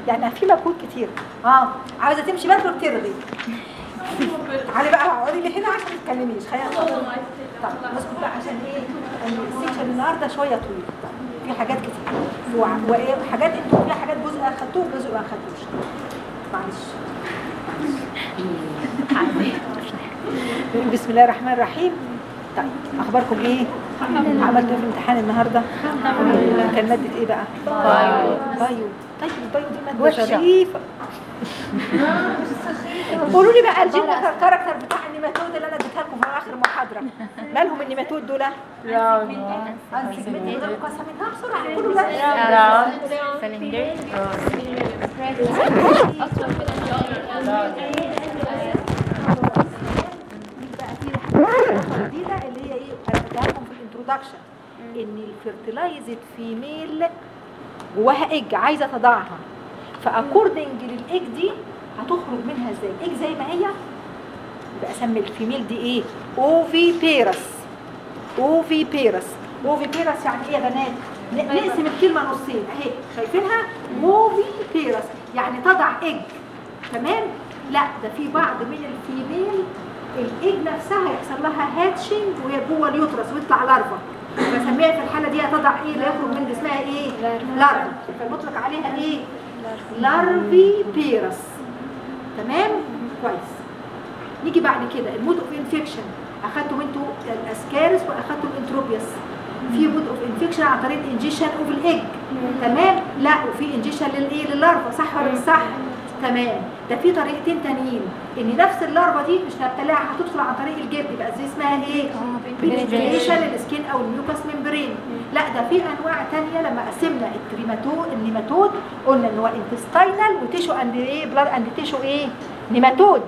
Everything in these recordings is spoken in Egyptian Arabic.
يعني في مجهود كتير اه عاوزه تمشي بدري بترغي تعالي بقى اقعدي لي هنا عشان ما تتكلميش خلينا ناخد طب نسكت بقى عشان ايه السيكشن النهارده شويه طويل في حاجات كتير و- وايه حاجات انتوا في حاجات جزء اخدتوه وجزء ما اخدتوش معلش بسم الله الرحمن الرحيم طيب اخباركم ايه عملتوا ايه في الامتحان النهارده كان ماده ايه بقى بايو. بايو طيب البايو دي ماده وحشة. شريفه قولوا لي بقى الجين كاركتر بتاع النيماتود اللي انا اديتها لكم في اخر محاضره مالهم النيماتود دول انسجمنتد غير مقسمينها بسرعه كله ده round, cylinder, جديده اللي هي ايه انا بديها لكم في الانترودكشن ان الفيرتلايزد فيميل جواها ايج عايزه تضعها فاكوردنج للايج دي هتخرج منها ازاي الايج زي ما هي يبقى اسمي الفيميل دي ايه اوفي بيرس اوفي بيرس اوفي بيرس يعني ايه يا بنات ن- نقسم الكلمه نصين اهي شايفينها اوفي بيرس يعني تضع ايج تمام لا ده في بعض من الفيميل الايج نفسها يحصل لها هاتشنج وهي جوه اليوترس ويطلع لارفا بسميها في الحاله دي هتضع ايه لا يخرج من اسمها ايه لارفا فبنطلق عليها ايه لارفي بيرس تمام كويس نيجي بعد كده المود اوف انفكشن اخدتوا انتوا الاسكارس واخدتوا الانتروبيوس في مود اوف انفكشن عن طريق انجيشن اوف الايج تمام لا وفي انجيشن للايه للارفا صح ولا مش صح تمام ده في طريقتين تانيين ان نفس اللارفا دي مش هتبتلعها هتدخل عن طريق الجلد يبقى دي اسمها ايه بنتريشن للسكين او الميوكاس ممبرين لا ده في انواع تانية لما قسمنا التريماتود النيماتود قلنا ان هو انتستاينال وتيشو اند ايه بلاد اند تيشو ايه نيماتود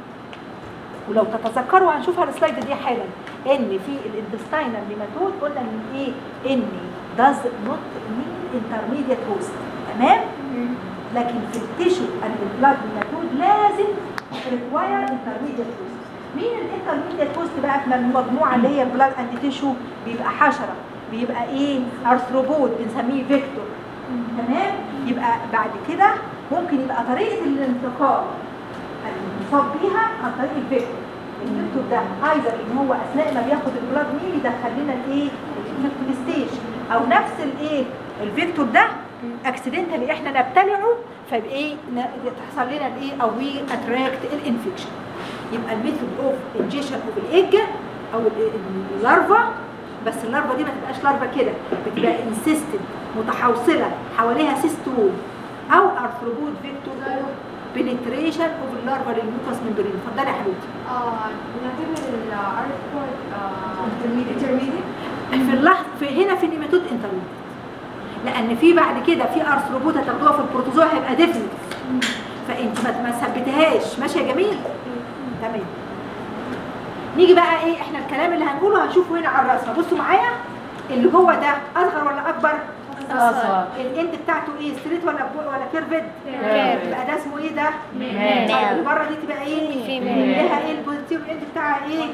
ولو تتذكروا هنشوف على السلايد دي حالا ان في الانتستاينال نيماتود قلنا ان ايه ان does not mean intermediate host تمام لكن في التيشو اند البلاد نيماتود لازم require intermediate host مين الانترميديت هوست بقى في المجموعه اللي هي بلاد اند تيشو بيبقى حشره بيبقى ايه ارثروبود بنسميه فيكتور تمام يبقى بعد كده ممكن يبقى طريقه الانتقال المصاب بيها عن طريق الفيكتور الفيكتور ده ايضا ان هو اثناء ما بياخد البلاد ميل يدخل لنا الايه الانفكتيف ستيج او نفس الايه الفيكتور ده اكسيدنتالي احنا نبتلعه فايه ن- تحصل لنا الايه او وي اتراكت الانفكشن يبقى الميثود اوف انجيشن اوف الايج او ال- اللارفا بس اللارفا دي ما تبقاش لارفا كده بتبقى انسيستد متحوصله حواليها سيستول او ارثروبود فيكتور بنتريشن اوف اللارفا للميوكاس ممبرين اتفضلي يا حبيبتي نعتبر الارت intermediate في اللحظه في هنا في النيماتود انترميديت لان في بعد كده في ارثروبود هتاخدوها في البروتوزوا هيبقى ديفنت فانت ما ما ثبتهاش ماشي يا جميل تمام نيجي بقى ايه احنا الكلام اللي هنقوله هنشوفه هنا على الرسمه بصوا معايا اللي هو ده اصغر ولا اكبر أصغر. الاند بتاعته ايه ستريت ولا بو- ولا كيرفد كيرفد. يبقى ده اسمه ايه ده ميل. طيب اللي بره دي تبقى ايه فيميل. لها ايه البوزيتيف الاند بتاعها ايه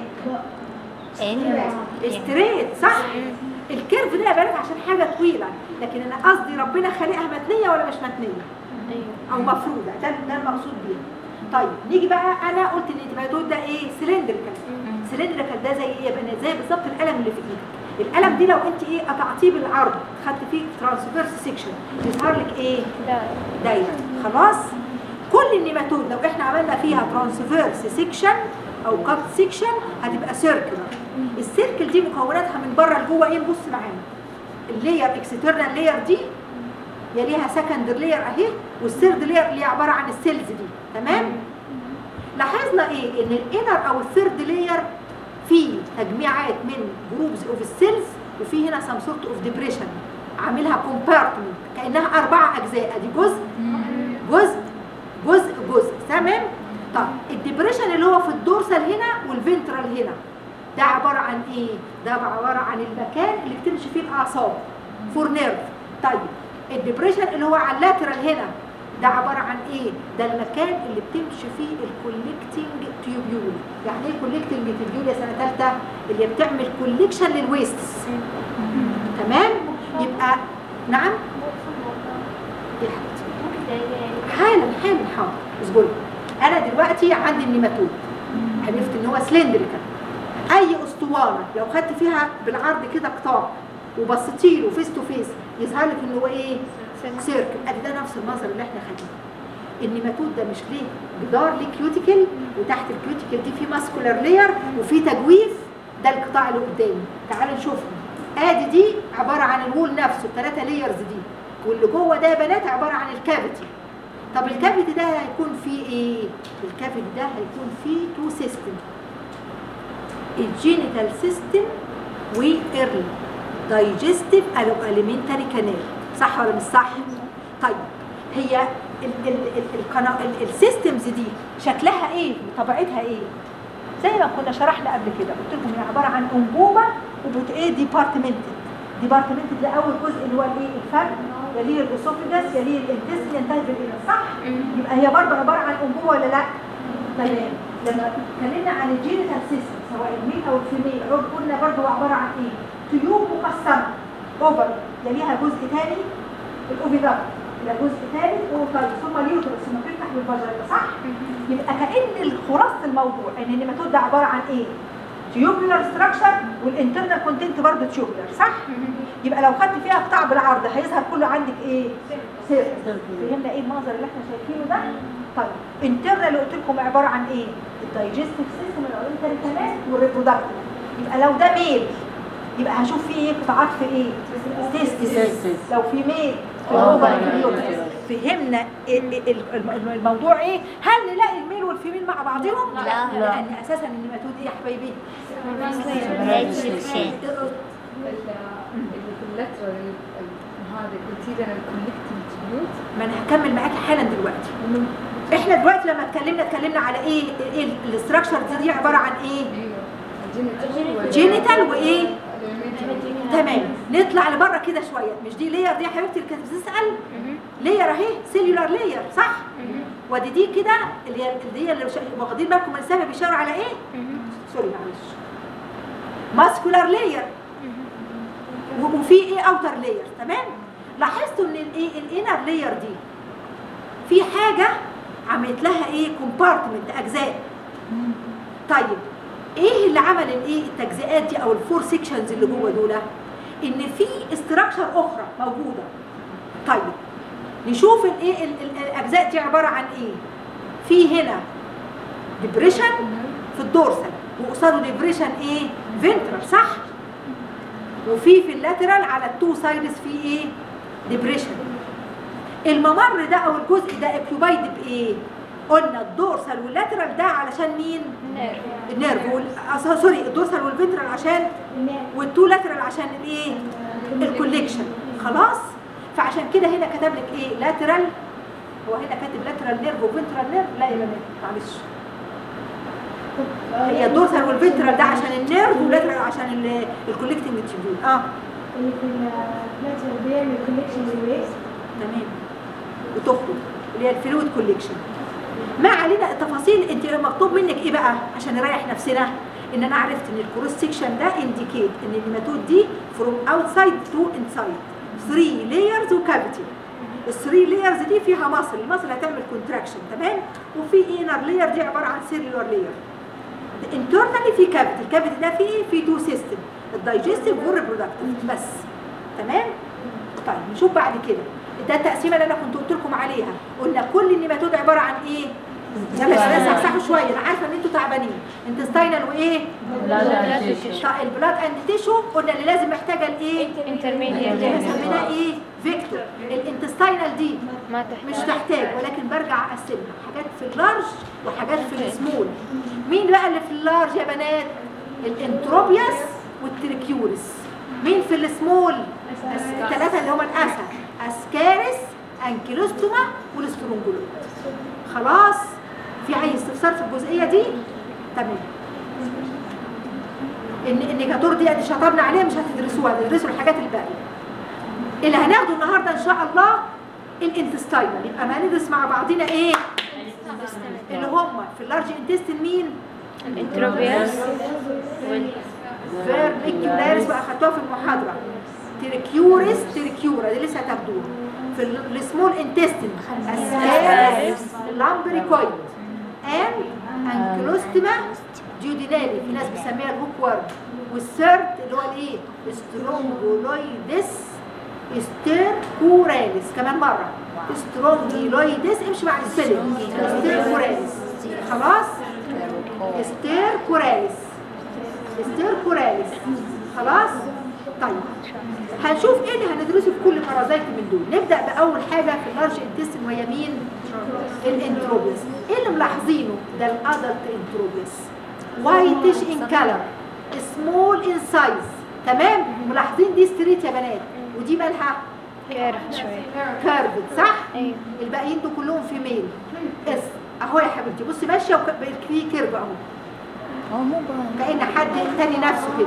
N ستريت صح الكيرف ده يا بنات عشان حاجه طويله لكن انا قصدي ربنا خالقها متنيه ولا مش متنيه او مفروده ده ده المقصود بيه طيب نيجي بقى انا قلت ان الانتباهات ده ايه سلندريكال سلندريكال ده زي ايه يا بنات زي بالظبط القلم اللي في ايدك القلم دي لو انت ايه قطعتيه بالعرض خدت فيه ترانسفيرس سيكشن يظهر لك ايه دايره خلاص كل النيماتود لو احنا عملنا فيها ترانسفيرس سيكشن او كات سيكشن هتبقى سيركلر السيركل دي مكوناتها من بره لجوه ايه نبص معانا اللاير اكسترنال لاير دي يليها سكندر لاير اهي والثيرد لاير اللي هي عباره عن السيلز دي تمام لاحظنا ايه ان الانر او الثيرد لاير فيه تجميعات من جروبز اوف السيلز وفي هنا سم سورت اوف ديبريشن عاملها كومبارتمنت كانها اربع اجزاء ادي جزء جزء جزء جزء تمام طب الديبريشن اللي هو في الدورسال هنا والفنترال هنا ده عباره عن ايه ده عباره عن المكان اللي بتمشي فيه الاعصاب فور نيرف طيب الديبريشن اللي هو على اللاترال هنا ده عباره عن ايه ده المكان اللي بتمشي فيه الكوليكتنج تيوبيول يعني ايه كوليكتنج تيوبيول يا سنه ثالثه اللي بتعمل كوليكشن للويستس تمام يبقى نعم يا حبيبتي حالا حالا حاضر اصبري انا دلوقتي عندي النيماتود عرفت ان هو سلندريكال اي اسطوانه لو خدت فيها بالعرض كده قطاع وبصيتي له فيس تو فيس يظهر لك ان هو ايه سيركل ادي ده نفس المنظر اللي احنا خدناه النيماتود ده مش ليه جدار ليه كيوتيكل وتحت الكيوتيكل دي في ماسكولار لير وفي تجويف ده القطاع اللي قدامي تعالوا نشوفهم ادي دي عباره عن الوول نفسه الثلاثه ليرز دي واللي جوه ده يا بنات عباره عن الكافيتي طب الكافيتي ده هيكون فيه ايه الكافيتي ده هيكون فيه تو سيستم الجينيتال سيستم وايرلي دايجستيف او اليمنتري كانال صح ولا مش صح طيب هي ال- ال- ال- القنا- ال- السيستمز دي شكلها ايه طبيعتها ايه زي ما كنا شرحنا قبل كده قلت لكم هي عباره عن انبوبه وبت ايه ديبارتمنتد ديبارتمنتد ده اول جزء اللي هو الايه الفم يليه الاسوفيجاس يليه الانتستين ينتهي بالإيه صح يبقى هي برضه عباره عن انبوبه ولا لا تمام لما اتكلمنا عن الجينيتال سيستم سواء الميل او الفيميل قلنا برضه هو عباره عن ايه تيوب مقسمه اوفر يليها جزء ثاني الاوفيدار الى جزء ثالث وطيب ثم اليوترس ثم تفتح بالفاجينا صح يبقى كان خلاصه الموضوع ان النيماتود ده عباره عن ايه تيوبولار ستراكشر والانترنال كونتنت برضه تيوبولار صح يبقى لو خدت فيها قطاع بالعرض هيظهر كله عندك ايه سيرفس فهمنا ايه المنظر اللي احنا شايفينه ده طيب انترنال اللي قلت لكم عباره عن ايه الدايجستيف سيستم الاورينتال كمان والريبرودكتيف يبقى لو ده ميل يبقى هشوف فيه ايه قطاعات في ايه تيستس Testis. لو في ميل في آه، الأوفر، طيب. في اليوترس. فهمنا ال- ال- ال- الموضوع ايه هل نلاقي الميل والفيميل مع بعضهم لا. لان اساسا النيماتود ايه يا حبايبي اللي في اللترال هذا قلتي لنا الكولكتيف تيوت ما انا هكمل معاكي حالا دلوقتي احنا دلوقتي لما اتكلمنا اتكلمنا على ايه ايه الاستراكشر دي, دي عباره عن ايه ايوه جينيتال وايه تمام نطلع لبره كده شويه مش دي لير دي يا حبيبتي اللي كانت بتسال لير اهي سيلولار لير صح ودي دي كده اللي هي اللي هي اللي شا- واخدين بالكم من السبب بيشاور على ايه سوري معلش ماسكولار لير وفي ايه اوتر لير تمام لاحظتوا ان الايه الانر لير دي في حاجه عملت لها ايه كومبارتمنت اجزاء طيب ايه اللي عمل الايه التجزئات دي او الفور سيكشنز اللي جوه دول ان في استراكشر اخرى موجوده طيب نشوف الايه ال- ال- الاجزاء دي عباره عن ايه في هنا ديبريشن في الدورسال وقصاده ديبريشن ايه فينترال صح وفي في اللاترال على التو سايدز في ايه ديبريشن الممر ده او الجزء ده اكيوبايد بايه قلنا الدورسال واللاترال ده علشان مين النيرف وال... أص- سوري الدورسال والفنترال عشان والتو لاترال عشان الايه الكوليكشن خلاص فعشان كده هنا كتب لك ايه لاترال هو هنا كاتب لاترال نيرف وفنترال نيرف لا يا بنات معلش هي الدورسال والفنترال ده عشان النيرف واللاترال عشان الكوليكتنج تيوبول اه اللي في اللاتر بيعمل كونكشن للويست تمام وتخرج اللي هي الفلويد كوليكشن ما علينا التفاصيل انت مطلوب منك ايه بقى عشان نريح نفسنا ان انا عرفت ان الكروس سيكشن ده انديكيت ان النيماتود دي فروم اوتسايد تو انسايد 3 لايرز وكافيتي الثري لايرز دي فيها مصل المصل هتعمل كونتراكشن تمام وفي انر لاير دي عباره عن سيلولار لاير انترنالي في كافيتي الكافيتي ده فيه ايه في تو سيستم الدايجستيف والريبرودكتيف بس تمام طيب نشوف بعد كده ده التقسيمه اللي انا كنت قلت لكم عليها قلنا كل النيماتود عباره عن ايه يلا شباب صحصحوا شويه انا عارفه ان انتوا تعبانين انتستاينال وايه طيب البلاد اند تيشو قلنا اللي لازم محتاجه الايه اللي احنا سميناها ايه فيكتور الانتستاينال دي ما مش تحتاج تحتاج ولكن برجع اقسمها حاجات في اللارج وحاجات في السمول مين بقى اللي في اللارج يا بنات الانتروبياس والتريكيورس مين في السمول الثلاثه اللي هم الاسا اسكارس انكيلوستوما والسترونجولوت خلاص في اي استفسار في الجزئيه دي تمام ان النيجاتور دي ادي شطبنا عليها مش هتدرسوها هتدرسوا الحاجات الباقيه اللي هناخده النهارده ان شاء الله الانتستاينال يبقى ما هندرس مع بعضنا ايه اللي هم في اللارج انتستين مين الانتروبياس وال فيرميكيولاريس بقى خدتوها في المحاضره تريكيوريس تريكيورا دي لسه هتاخدوها في ال- السمول انتستين لامبريكويد ان انكلوستما جودينالي في ناس بيسميها الهوك وورم والثيرد اللي هو الايه سترونجولويدس ستيركوراليس كمان مره سترونجولويدس امشي مع السلم ستيركوراليس خلاص ستيركوراليس ستيركوراليس خلاص طيب هنشوف ايه اللي هندرسه في كل بارازايت من دول نبدا باول حاجه في اللارج انتستين وهي مين الانتروبيس ايه اللي ملاحظينه ده الادلت انتروبيس وايتش ان كلر سمول ان سايز تمام ملاحظين دي ستريت يا بنات ودي مالها كيرف شوية كيرفد صح ايوه الباقيين دول كلهم في ميل اس اهو يا حبيبتي بصي ماشيه وفي كيرف اهو هو مو بقى كأن حد تاني نفسه كده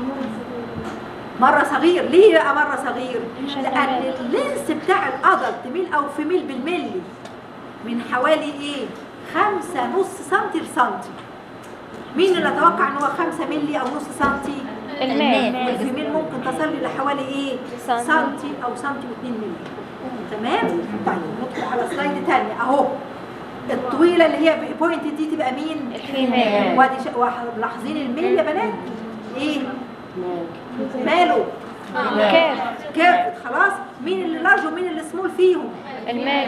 مرة صغير ليه بقى مرة صغير لأن اللينس بتاع الأدلت ميل أو فيميل بالملي من حوالي إيه خمسة نص سنتي لسنتي مين اللي أتوقع إن هو خمسة ملي أو نص سنتي الميل والفيميل ممكن تصل لحوالي إيه سنتي. سنتي أو سنتي واتنين ملي تمام طيب ندخل على سلايد تاني أهو الطويلة اللي هي بوينت دي تبقى مين؟ الفيميل وادي ش... واحد- ملاحظين الميل يا بنات ايه ماله كيرف كيرفت خلاص مين اللي لارج ومين اللي سمول فيهم الميل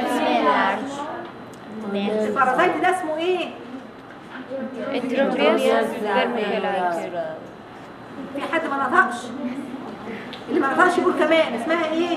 البارازايت ده اسمه ايه انتروبيوس فيرميكولايتس في حد ما نطقش اللي ما نطقش يقول كمان اسمها ايه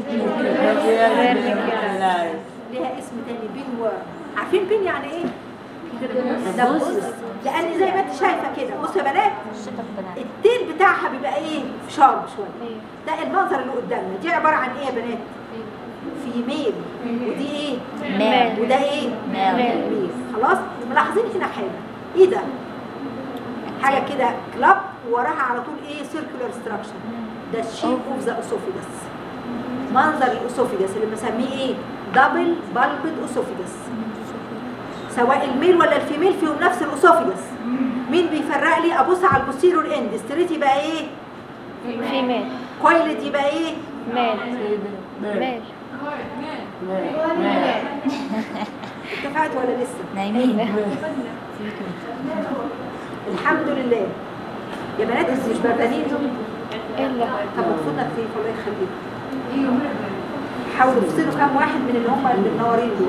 ليها اسم تاني بين ورم عارفين بين يعني ايه ده بص لان زي ما انت شايفه كده بصوا يا بنات التيل بتاعها بيبقى ايه شارب شويه ده المنظر اللي قدامنا دي عباره عن ايه يا بنات فيميل ودي ايه ميل وده ايه ميل. ميل خلاص ملاحظين هنا حاجه ايه ده حاجه كده كلاب وراها على طول ايه سيركولار ستراكشر ده الشيب اوف ذا اسوفيجاس منظر الاسوفيجاس اللي بنسميه ايه دبل بالبد اسوفيجاس سواء الميل ولا الفيميل فيهم نفس الاسوفيجاس مين بيفرق لي ابص على البوستيرور اند ستريت يبقى ايه فيميل كويلد يبقى ايه ميل ميل اتفقت ولا لسه نايمين الحمد لله يا بنات انتوا مش بردانين الا طب المفروض نكفيك الله يخليك حاولوا تفصلوا كام واحد من اللي هم المنورين دول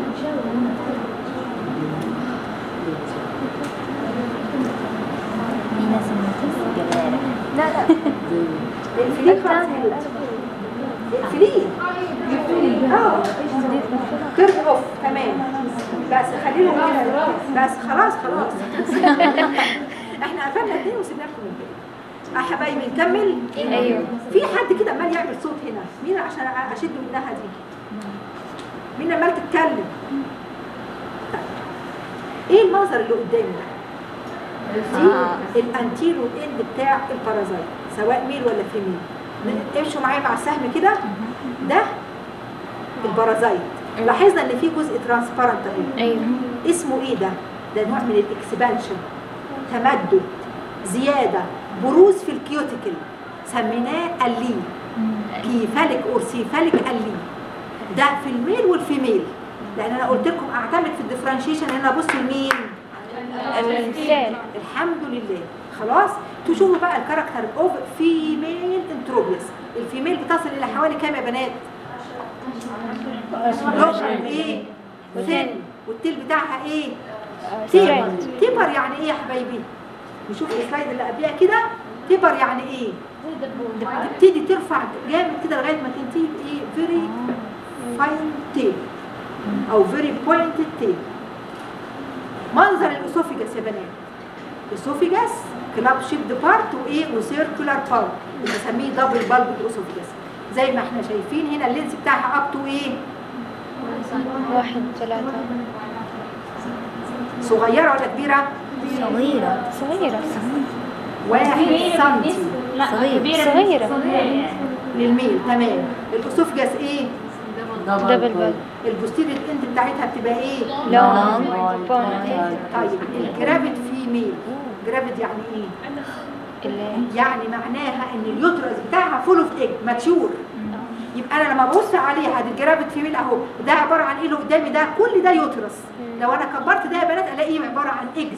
في ناس جبارة لا لا اقفليه خالص يا حبيبتي. اقفليه اه تيرن اوف تمام بس خليهم كده بس خلاص خلاص احنا قفلنا اتنين وسيبنا لكم الباقي اه حبايبي نكمل ايوه في حد كده عمال يعمل صوت هنا مين عشان اشد منها دي مين عمال تتكلم طيب. ايه المنظر اللي قدامي ده دي الانتيرو اند بتاع البارازايت سواء ميل ولا فيميل امشوا معايا مع السهم كده ده البارازايت لاحظنا ان في جزء ترانسبارنت اهو ايوه اسمه ايه ده؟ ده نوع من الاكسبانشن تمدد زيادة بروز في الكيوتيكل سميناه اللين كيفاليك اور سيفاليك اللين ده في الميل والفيميل لان انا قلت لكم اعتمد في الديفرنشيشن ان انا ابص لمين الانسان الحمد لله خلاص تشوفوا بقى الكاركتر اوف فيميل انتروبيس الفيميل بتصل الى حوالي كام يا بنات لوجر ايه وثن والتيل بتاعها ايه تيبر تيبر يعني ايه يا حبايبي نشوف السلايد اللي قبلها كده تيبر يعني ايه تبتدي ترفع جامد كده لغايه ما تنتهي بايه فيري فاين تيل او فيري بوينتد تيل منظر الاسوفيجاس يا بنات الاسوفيجاس كلاب شيبد بارت وايه وسيركولار بارت بنسميه دبل بالب اسوفيجاس زي ما احنا شايفين هنا اللينس بتاعها اب تو ايه واحد ثلاثة صغيره ولا كبيره صغيرة صغيرة واحد سنتي صغيرة صغيرة للميل تمام الاسوفجاس ايه دبل بال البوستيريت اند بتاعتها بتبقى ايه لونج بونتي طيب الجرافيد في ميل جرافيد يعني ايه اللي يعني معناها ان اليوترس بتاعها بتاعها فول اوف ايج ماتيور يبقى انا لما ابص عليها دي الجرافيت فيميل اهو ده عباره عن ايه اللي قدامي ده كل ده يوترس لو انا كبرت ده يا بنات الاقيه عباره عن ايجز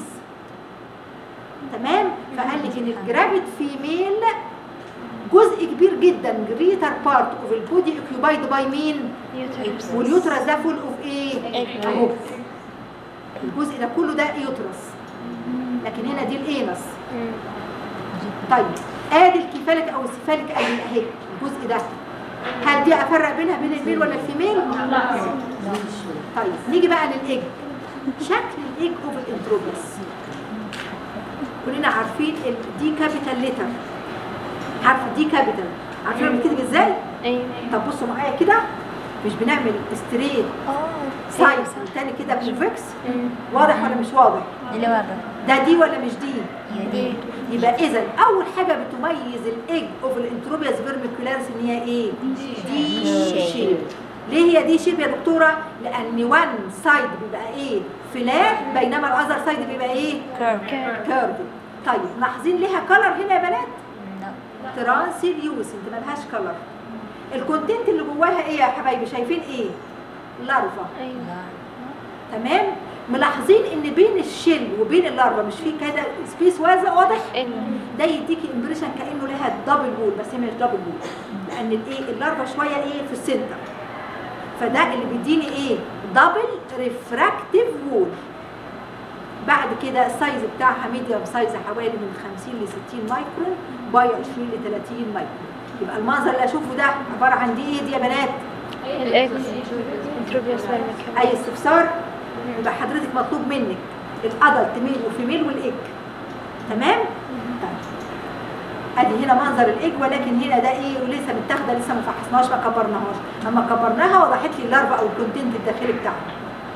تمام فقال لك ان الجرافيت فيميل جزء كبير جدا جريتر بارت اوف البودي اوكيوبايد باي مين يوترس واليوترس ده فول اوف ايه Egg. اهو الجزء ده كله ده يوترس لكن هنا دي الانس طيب ادي الكفالك او السفالك اهي الجزء ده هل دي افرق بينها بين الميل ولا الفيميل طيب نيجي بقى للايج شكل الايج اوف الانتروبيس كلنا عارفين ال- دي كابيتال ليتر عارفه دي كابيتال عارفين بتكتب ازاي ايوه طب بصوا معايا كده مش بنعمل ستريت سايز والتاني كده كونفكس واضح ولا مش واضح اللي واضح ده دي ولا مش دي هي دي يبقى اذا اول حاجه بتميز الايج اوف الانتروبياس فيرميكولاريس ان هي ايه دي شيب ليه هي دي شيب يا دكتوره لان وان سايد بيبقى ايه فلات بينما الاذر سايد بيبقى ايه كيرف طيب لاحظين ليها كلر هنا يا بنات ترانسيليوسنت ملهاش كلر الكونتنت اللي جواها ايه يا حبايبي شايفين ايه لارفا ايوه تمام ملاحظين ان بين الشل وبين اللارفا مش في كده سبيس واسع واضح ايوه ده يديكي امبريشن كانه لها دبل وول بس هي مش دبل وول لان الايه اللارفا شويه ايه في السنتر فده اللي بيديني ايه دبل ريفراكتيف وول بعد كده السايز بتاعها ميديوم سايز حوالي من 50 ل 60 مايكرون باي 20 ل 30 مايكرون يبقى المنظر اللي اشوفه ده عباره عن دي ايه دي يا بنات الاكس انتروبيوس فيرميكال اي استفسار يبقى حضرتك مطلوب منك الادلت ميل وفيميل والايج تمام طيب ادي هنا منظر الايج ولكن هنا ده ايه ولسه متاخده لسه ما فحصناهاش ما كبرناهاش اما كبرناها وضحت لي اللارفا او الكونتنت الداخلي بتاعها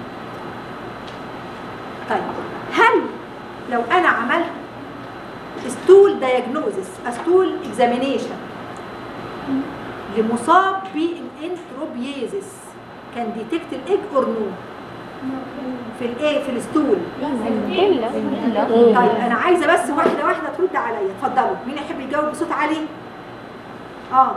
طيب هل لو انا عملت ستول دايجنوزس ستول اكزامينيشن لمصاب بالانتروبيزيس كان ديتكت الايج اور نو في الايه في الستول الا طيب انا عايزه بس واحده واحده ترد عليا اتفضلوا مين يحب يجاوب بصوت عالي اه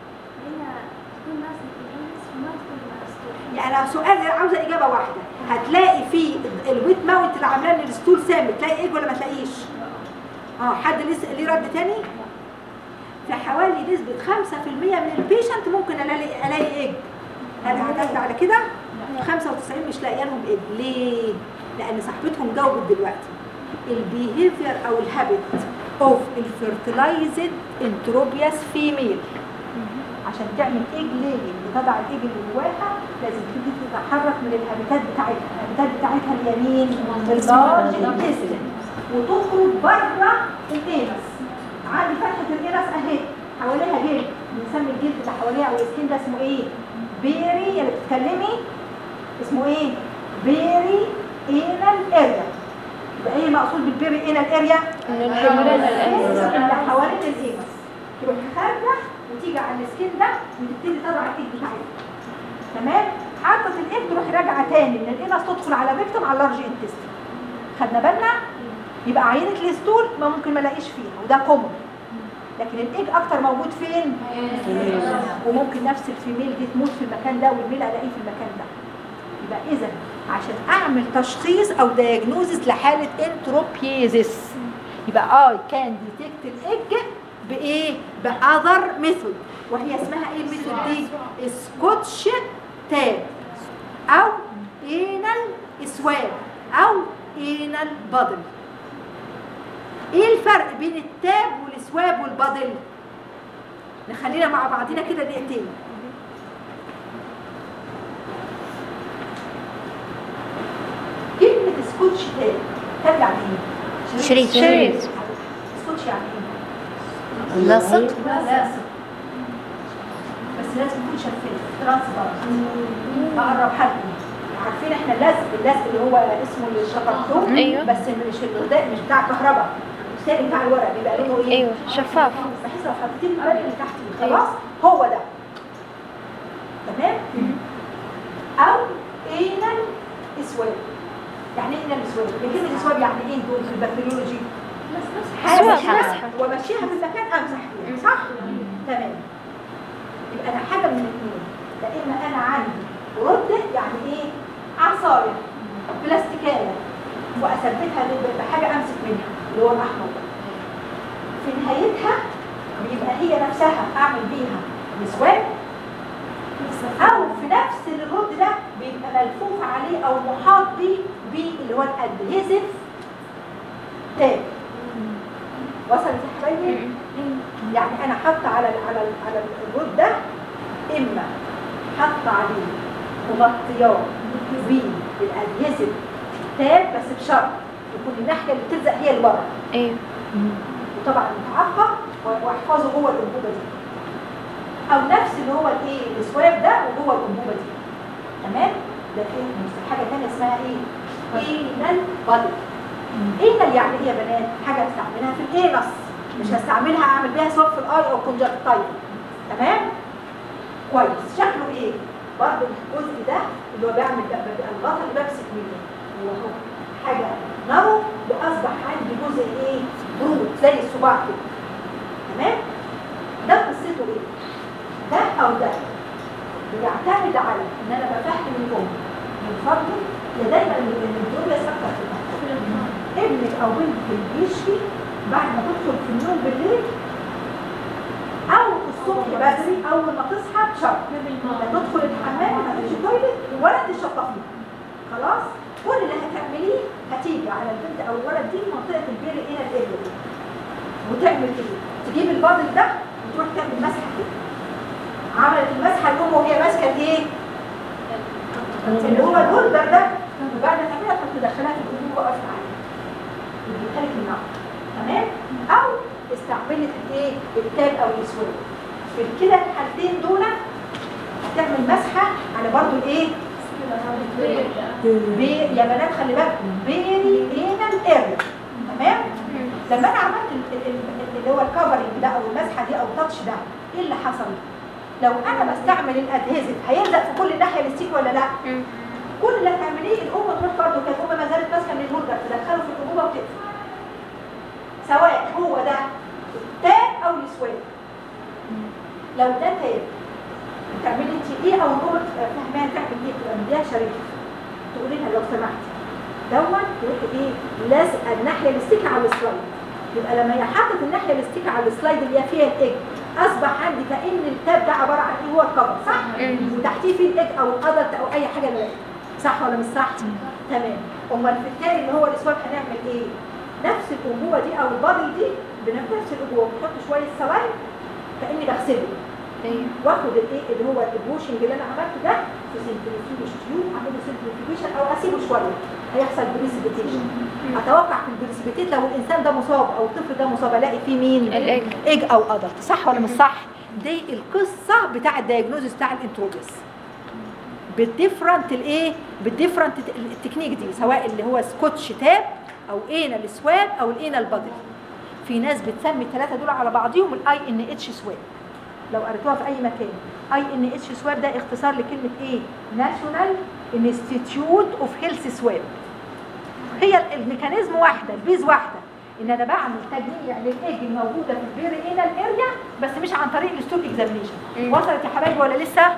يعني سؤال عاوزه اجابه واحده هتلاقي في الويت ماونت اللي عاملاه ان الستول سام تلاقي ايج ولا ما تلاقيش اه حد لسه ليه رد تاني في حوالي نسبه 5% من البيشنت ممكن الاقي الاقي ايج هل اعتمد على كده 95 مش لاقيه لهم ايج ليه لان صاحبتهم جاوبت دلوقتي البيهيفير او الهابت اوف الفيرتلايزد انتروبياس فيميل عشان تعمل ايج ليجن بتضع الايج اللي جواها لازم تبتدي تتحرك من الهابيتات بتاعتها الهابيتات بتاعتها اليمين اللارج الانتستين وتخرج بره الانس عندي فتحه الانس اهي حواليها جلد بنسمي الجلد اللي حواليها او السكين ده اسمه ايه بيري اللي بتتكلمي اسمه ايه بيري انال اريا يبقى ايه المقصود بالبيري انال اريا انه الهرمونات اللي حوالين الانس تروح خارجه وتيجي على السكين ده وتبتدي تضع الايد بتاعتها تمام حطت الايد تروح راجعه تاني من الانس تدخل على فيكتوم على اللارج انتستين خدنا بالنا يبقى عينه الستول ما ممكن ما الاقيش فيها وده كومن لكن الايج اكتر موجود فين وممكن نفس الفيميل دي تموت في المكان ده والميل الاقيه في المكان ده يبقى اذا عشان اعمل تشخيص او دايجنوزس لحاله انتروبيزيس يبقى اي كان ديتكت الايج بايه باذر ميثود وهي اسمها ايه الميثود دي سكوتش تاب او انال سواب او انال بادل ايه الفرق بين التاب والسواب والبادل نخلينا مع بعضنا كده دقيقتين كلمة سكوتش تاب تاب يعني ايه؟ شريط. شريط. سكوتش يعني ايه؟ لاصق لاصق بس لازم يكون شفاف ترانسبارنت اقرب حد عارفين احنا اللزق اللزق اللي هو اسمه الشفرتون أيوة. بس مش الغذاء مش بتاع كهرباء الثاني بتاع الورق بيبقى لونه ايه؟ ايوه شفاف بحيث لو حطيتين البلد اللي تحت خلاص هو ده تمام او انال اسواب يعني ايه انال اسواب كلمه اسواب يعني ايه دول في البكتيريولوجي حاجه مسحة. مسحه وامشيها في المكان امسح فيها صح تمام يبقى انا حاجه من الاثنين يا اما انا عندي رد يعني ايه عصايه بلاستيكيه واثبتها ب- بحاجه امسك منها اللي هو الاحمر ده في نهايتها بيبقى هي نفسها اعمل بيها مسواك او في نفس الرد ده بيبقى ملفوف عليه او محاط بيه باللي هو الادهيزف تاب وصلت يا حبايبي يعني انا حاطه على ال على ال على الرد ده اما حاطه عليه مغطيات بالادهيزف تاب بس بشرط يكون الناحيه اللي بتلزق هي اللي بره ايوه وطبعا متعقم واحفظه جوه الانبوبه دي او نفس اللي هو الايه السواب ده وجوه الانبوبه دي تمام ده في حاجه ثانيه اسمها ايه اينال بادي اينال يعني ايه يا بنات حاجه هستعملها في الاينس مش هستعملها اعمل بيها سواب في الاي او كونجكتايف تمام كويس شكله ايه برضه الجزء ده اللي هو بيعمل ده بيبقى الغطا اللي بمسك منه هو هو حاجه نارو واصبح عندي جزء ايه برود زي الصباع كده تمام ده قصته ايه ده او ده بيعتمد على ان انا بفهم الام من فضله يا دايما الدنيا ثابته في المحل. ابنك او بنتك بيشفي بعد ما تدخل في النوم بالليل او الصبح بدري اول ما تصحى بشرط لا تدخل الحمام ما تخش تويلت ولا تشطفيه خلاص كل اللي هتعمليه هتيجي على البنت او الولد دي منطقه البيل هنا الاريا دي وتعمل كده تجيب البادل ده وتروح تعمل مسحه كده عملت المسحه الام وهي ماسكه الايه؟ اللي هو الهولدر ده وبعد ما تعملها تروح تدخلها في الانبوبه وقفت عليها يجيبها لك النار تمام؟ او استعملت الايه؟ التاب او الاسود في كده الحالتين دول هتعمل مسحه على برضو الايه؟ بي- يا بنات خلي بالكم بيري هنا الاريا تمام؟ لما انا عملت ال- ال- ال- اللي هو الكفرنج ده او المسحه دي او التاتش ده ايه اللي حصل؟ لو انا بستعمل الادهيزف هيلزق في كل ناحيه الستيك ولا لا؟ كل اللي هتعمليه الام تروح برضه كانت الام ما زالت ماسكه من الهولدر تدخله في الانبوبه وتقفل سواء هو ده التاب او السواد لو ده تاب تعملي انت ايه او الام فاهماها تعمل ايه تبقى مديها شريط تقولي لها لو سمحتي دون تروحي ايه لازقه الناحيه الستيكه على السلايد يبقى لما هي حطت الناحيه الستيكه على السلايد اللي هي فيها الايج اصبح عندي كان التاب ده عباره عن ايه هو الكفر صح وتحتيه فيه الايج او الادلت او اي حاجه من صح ولا مش صح تمام امال في التاني اللي هو الاسود هنعمل ايه نفس الانبوبه دي او البادل دي بنفس الانبوبه بنحط شويه سوائل كاني بغسله ايوه واخد الايه اللي هو البوشنج اللي انا عملته ده في سنتريفيوج تيوب اعمله سنتريفيوجن او اسيبه شويه هيحصل بريسبيتيشن اتوقع في البريسبيتيت لو الانسان ده مصاب او الطفل ده مصاب الاقي فيه مين الإيج. ايج او ادلت صح ولا مش صح دي القصه بتاع الدايجنوزس بتاع الانتروبيس بالديفرنت الايه بالديفرنت التكنيك دي سواء اللي هو سكوتش تاب او انال سواب او الانال بادل في ناس بتسمي الثلاثه دول على بعضهم الاي ان اتش سواب لو قريتوها في اي مكان اي ان اتش سواب ده اختصار لكلمه ايه ناشونال انستيتيوت اوف هيلث سواب هي الميكانيزم واحده البيز واحده ان انا بعمل تجميع للايج الموجوده في البيري انال اريا بس مش عن طريق الستوك اكزامينشن مم. وصلت يا حبايبي ولا لسه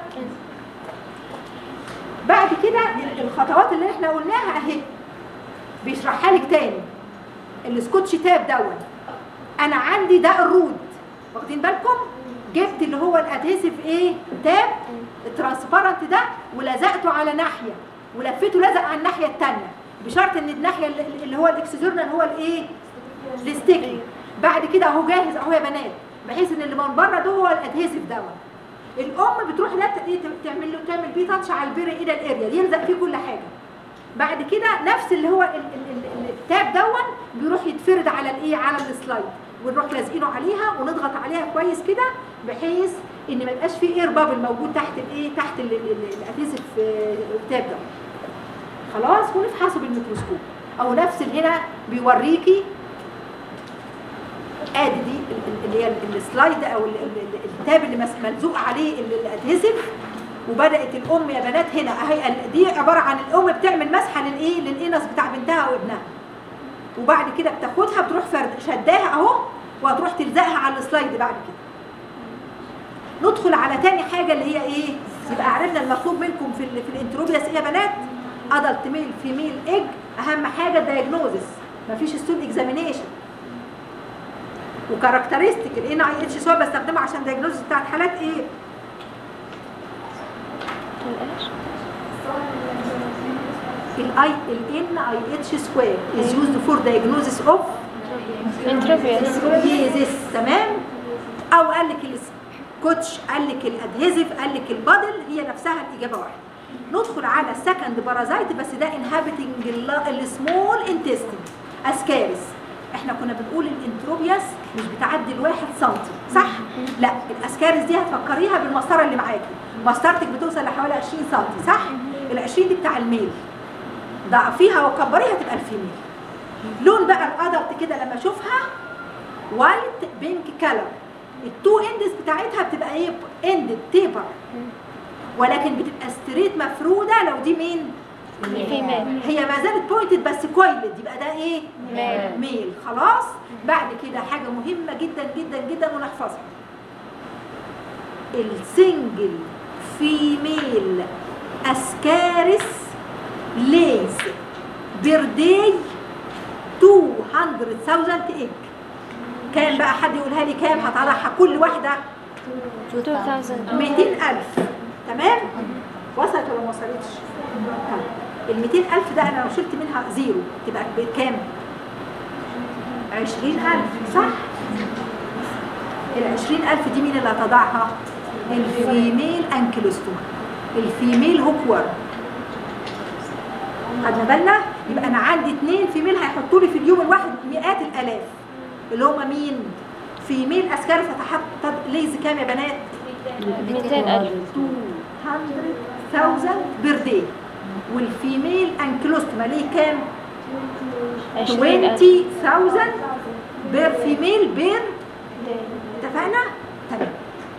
بعد كده الخطوات اللي احنا قلناها اهي بيشرحها لك تاني السكوتش تاب دون انا عندي ده الرود واخدين بالكم جبت اللي هو الادهيسيف ايه تاب الترانسبارنت ده ولزقته على ناحيه ولفيته لزق على الناحيه الثانيه بشرط ان الناحيه اللي اللي هو الاكسجورنال هو الايه الستيكي بعد كده اهو جاهز اهو يا بنات بحيث ان اللي من بره ده هو الادهيسيف دون الام بتروح لا ت- تعمل له تعمل بيه تاتش على البير الى الاريا يلزق فيه كل حاجه بعد كده نفس اللي هو ال- ال- ال- التاب دون بيروح يتفرد على الايه على السلايد ونروح لازقينه عليها ونضغط عليها كويس كده بحيث ان ما يبقاش فيه اير بابل موجود تحت الايه تحت ال- ال- ال- الادهيسيف آه، التاب ده خلاص ونفحصه بالميكروسكوب او نفس اللي هنا بيوريكي ادي دي ال- ال- اللي هي ال- السلايد او ال- ال- ال- التاب اللي مس- ملزوق عليه ال- الادهيسيف وبدات الام يا بنات هنا اهي ال- دي عباره عن الام بتعمل مسحه للايه للانس بتاع بنتها او ابنها وبعد كده بتاخدها بتروح فرد شداها اهو وهتروح تلزقها على السلايد بعد كده ندخل على تاني حاجه اللي هي ايه يبقى عرفنا المطلوب منكم في ال في الانتروبياس ايه يا بنات ادلت ميل فيميل ايج اهم حاجه الدايجنوزس مفيش ستول اكزامينيشن وكاركترستيك الان اي اتش سواء بستخدمها عشان دايجنوزس بتاعت حالات ايه الايش؟ الاي الان اي اتش سكوير از يوزد فور دايجنوزس اوف انتروبيوس يزس تمام او قال لك الكوتش قال لك الادهيزيف قال لك البادل هي نفسها الاجابه واحده ندخل على السكند بارازايت بس ده انهابيتنج السمول انتستين اسكارس احنا كنا بنقول الانتروبياس مش بتعدي الواحد سنتي صح لا الاسكارس دي هتفكريها بالمسطره اللي معاكي مسطرتك بتوصل لحوالي 20 سنتي صح ال 20 دي بتاع الميل ضعفيها وكبريها تبقى الفيميل لون بقى الادلت كده لما اشوفها وايت بينك كلر التو اندز بتاعتها بتبقى ايه اندد تيبر ولكن بتبقى ستريت مفروده لو دي مين فيميل هي ما زالت بوينتد بس كويلد يبقى ده ايه ميل. ميل خلاص بعد كده حاجه مهمه جدا جدا جدا ونحفظها السنجل فيميل اسكارس ليز بيرداي 200,000 ايج كام بقى حد يقولها لي كام هطلعها كل واحده 2000 200000 تمام وصلت ولا ما وصلتش طيب ال 200000 ده انا لو شلت منها زيرو تبقى بكام 20000 صح ال 20000 دي مين اللي هتضعها الفيميل انكلوستوما الفيميل هوكور خدنا بالنا يبقى انا عندي اثنين فيميل هيحطوا لي في اليوم الواحد مئات الالاف اللي هم مين فيميل اسكار فتحت ليز كام يا بنات 200000 200,000 بير داي والفيميل انكلوستوما ليه كام 20000 20,000 بير فيميل بير اتفقنا تمام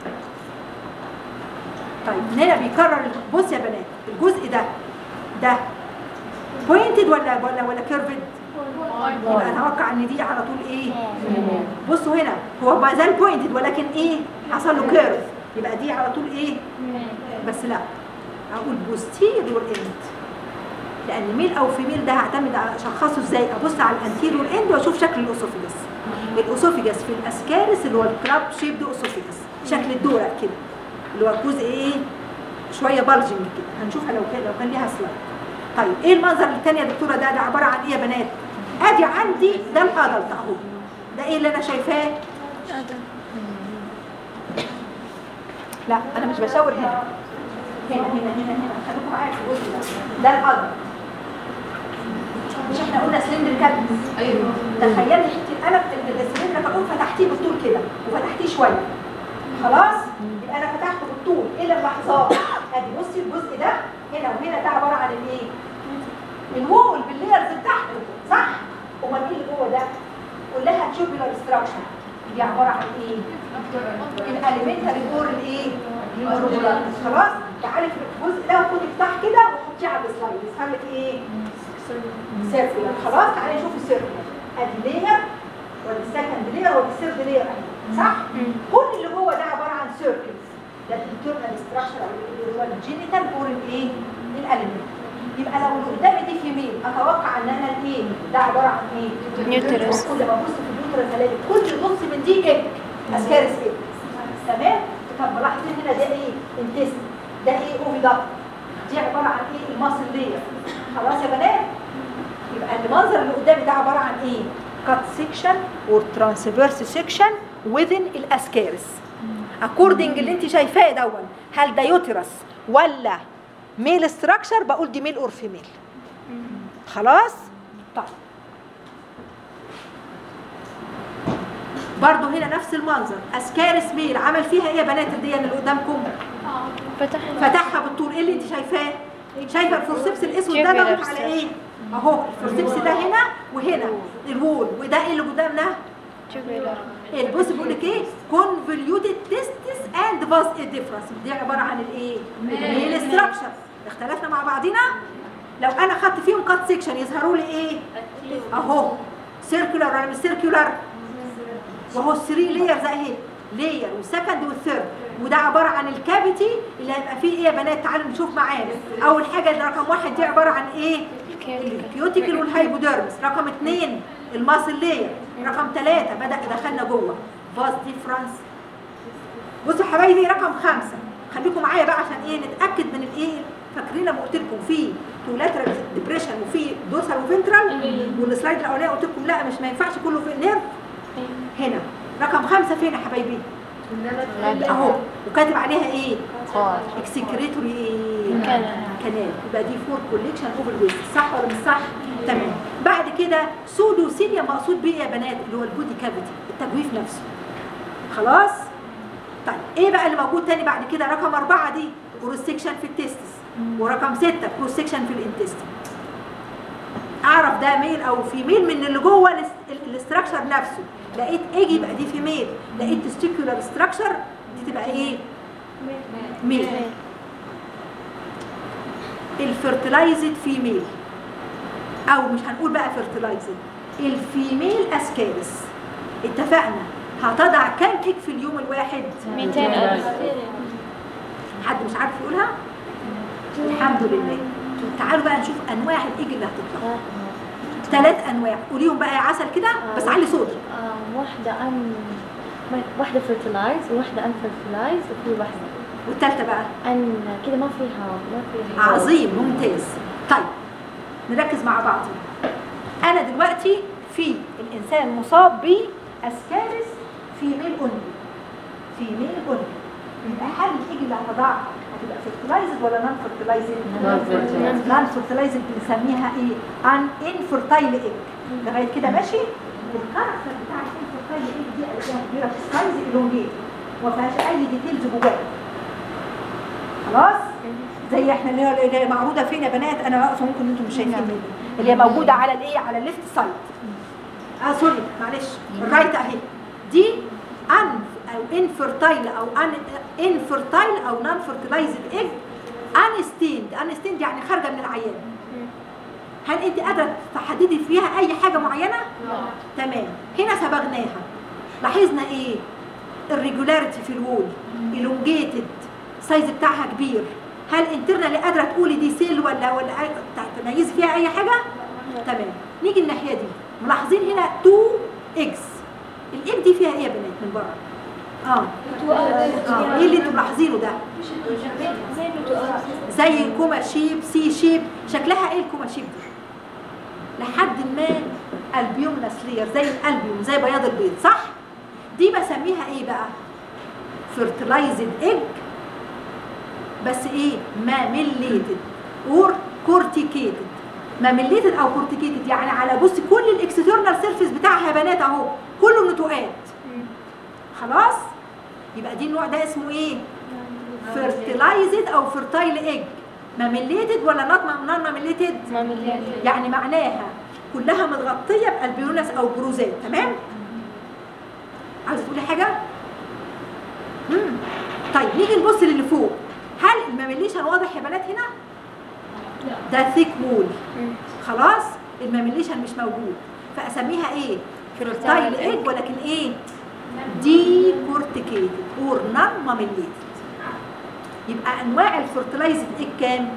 طيب هنا بيكرر بص يا بنات الجزء ده ده بوينتد ولا ولا ولا كيرفد يبقى اتوقع ان دي على طول ايه بصوا هنا هو ما زال بوينتد ولكن ايه حصل له كيرف يبقى دي على طول ايه بس لا اقول بوستيريور اند لان ميل او فيميل ده هعتمد على اشخصه ازاي ابص على الانتيريور اند واشوف شكل الاسوفيجس الاسوفيجس في الاسكارس اللي هو الكراب شيب ده اسوفيجس شكل الدورق كده اللي هو الجزء ايه شويه بالجنج كده هنشوفها لو كان لو كان ليها سلايد طيب ايه المنظر الثاني يا دكتوره ده ده عباره عن ايه يا بنات ادي عندي ده الادلت اهو ده ايه اللي انا شايفاه لا انا مش بشاور هنا هنا هنا هنا هنا خليكم معايا في الجزء ده ده الادلت مش احنا قلنا سلندر كابس ايوه تخيلي انت القلم السلندر كابون فتحتيه بالطول كده وفتحتيه شويه خلاص يبقى انا فتحته بالطول ايه اللحظات ادي بصي الجزء ده هنا وهنا ده عباره عن الايه الوول بالليرز بتاعته صح امال مين اللي جوه ده كلها تشوبيلار ستراكشر دي عباره عن ايه الاليمنتري دور الايه الروبولار خلاص تعالي في الجزء ده وخدي افتح كده وحطيه على السلايد يظهر لك ايه سيركلر خلاص تعالي نشوف السيركلر ادي لير وادي السكند لير وادي الثيرد لير اهي صح كل اللي جوه ده عباره عن سيركلز ده الانترنال ستراكشر او اللي هو الجينيتال اور الايه الاليمنت يبقى لو اللي قدامي دي فيميل اتوقع ان انا الايه ده عباره عن ايه نيوترس. كل ما ابص في اليوترس الاقي كل نص من دي ايه اسكارس ايه تمام طب ملاحظين هنا ده ايه انتست ده ايه اوفيدات دي عباره عن ايه المصل لير خلاص يا بنات يبقى المنظر اللي قدامي ده عباره عن ايه كات سيكشن اور ترانسفيرس سيكشن within الاسكارس اكوردنج اللي انت شايفاه دون هل ده يوترس ولا ميل ستراكشر بقول دي ميل اور فيميل خلاص طيب برضو هنا نفس المنظر اسكارس ميل عمل فيها ايه يا بنات دي اللي قدامكم فتح فتحها بالطول ايه اللي انت شايفاه شايفه الفورسيبس الاسود ده Tubular ضغط على ايه اهو الفورسيبس ده هنا وهنا الوول وده ايه اللي قدامنا تشوبيلر البص بيقول لك ايه كونفوليوتد تيستس اند باس ديفرنس دي عباره عن الايه الميل ستراكشر اختلفنا مع بعضنا لو انا خدت فيهم كات سيكشن يظهروا لي ايه اهو سيركولار ولا مش سيركولار وهو الثري لايرز اهي لاير والسكند والثيرد وده عباره عن الكافيتي اللي هيبقى فيه ايه يا بنات تعالوا نشوف معانا اول حاجه اللي رقم واحد دي عباره عن ايه الكيوتيكل والهايبوديرمس رقم اثنين الماسل لاير رقم ثلاثة بدأ دخلنا جوه فاز ديفرنس بصوا يا حبايبي رقم خمسة خليكم معايا بقى عشان ايه نتأكد من الايه فاكرين لما قلت لكم في تولاترال ديبريشن وفي دورسال وفنترال والسلايد الاولاني قلت لكم لا مش ما ينفعش كله في النيرف هنا رقم خمسة فين يا حبايبي اهو وكاتب عليها ايه اكسكريتوري ايه كانال. كانال يبقى دي فور كوليكشن اوفر ويست صح ولا مش صح تمام بعد كده سودو سيليا مقصود بيه يا بنات اللي هو البودي كافيتي التجويف نفسه خلاص طيب ايه بقى اللي موجود تاني بعد كده رقم أربعة دي كروس سيكشن في التستس ورقم ستة كروس سيكشن في الانتستين اعرف ده ميل او فيميل من اللي جوه الاستراكشر نفسه لقيت ايج يبقى دي فيميل لقيت تستيكولار ستراكشر دي تبقى ايه ميل الفيرتلايزد فيميل او مش هنقول بقى فيرتلايزد الفيميل اسكارس اتفقنا هتضع كام ايج في اليوم الواحد 200 ألف حد مش عارف يقولها الحمد لله تعالوا بقى نشوف انواع الايج اللي هتطلع ثلاث انواع قوليهم بقى يا عسل كده بس علي صوتك آه، واحدة أن واحدة فرتلايز وواحدة أن فرتلايز وفي واحدة والثالثه بقى أن كده ما فيها ما فيها عظيم ممتاز طيب نركز مع بعض انا دلوقتي في الانسان مصاب باسكارس فيميل اونلي فيميل اونلي يبقى هل الايج اللي هتضعها هتبقى فيرتلايزد ولا نون فيرتلايزد Non-fertilized. نون فيرتلايزد بنسميها ايه ان انفيرتايل ايج لغايه كده ماشي الكاركتر بتاع الانفيرتايل ايج دي الاقيها كبيره في السايز الونجيت وما فيهاش اي ديتيلز جواها خلاص زي احنا اللي هي اللي هي معروضه فين يا بنات انا واقفه ممكن انتم مش شايفين مني اللي هي موجوده على الايه على الليفت سايد اه سوري معلش الرايت اهي دي ان او انفيرتايل او ان انفيرتايل او نون فيرتلايزد ايج انستيند انستيند يعني خارجه من العيان هل انت قادره تحددي فيها اي حاجه معينه تمام هنا صبغناها لاحظنا ايه الريجولاريتي في الوول elongated سايز بتاعها كبير هل انترنالي قادره تقولي دي سيل ولا ولا أي- تميزي فيها اي حاجه تمام نيجي الناحيه دي ملاحظين هنا تو اكس الايج دي فيها ايه يا بنات من بره اه اه ايه اللي انتوا ملاحظينه ده زي الكوما شيب سي شيب شكلها ايه الكوما شيب دي لحد ما البيومنس لير زي الالبيوم زي بياض البيض صح دي بسميها ايه بقى fertilized egg بس ايه ماميليتد اور كورتيكيتد ماميليتد او كورتيكيتد يعني على بص كل الاكسترنال سيرفيس بتاعها يا بنات اهو كله نتوءات خلاص يبقى دي النوع ده اسمه ايه fertilized او fertile egg ماميليتد ولا نوت نون ماميليتد ما مليان يعني معناها كلها متغطيه بالبيونس او بروزات تمام عايزه تقولي حاجه مم. طيب نيجي نبص للي فوق هل الماميليشن واضح يا بنات هنا ده ثيك وول خلاص الماميليشن مش موجود فاسميها ايه فرتايل ايج ولكن ايه دي كورتيكيتد اور نون ماميليتد يبقى انواع الفرتلايزد ايج كام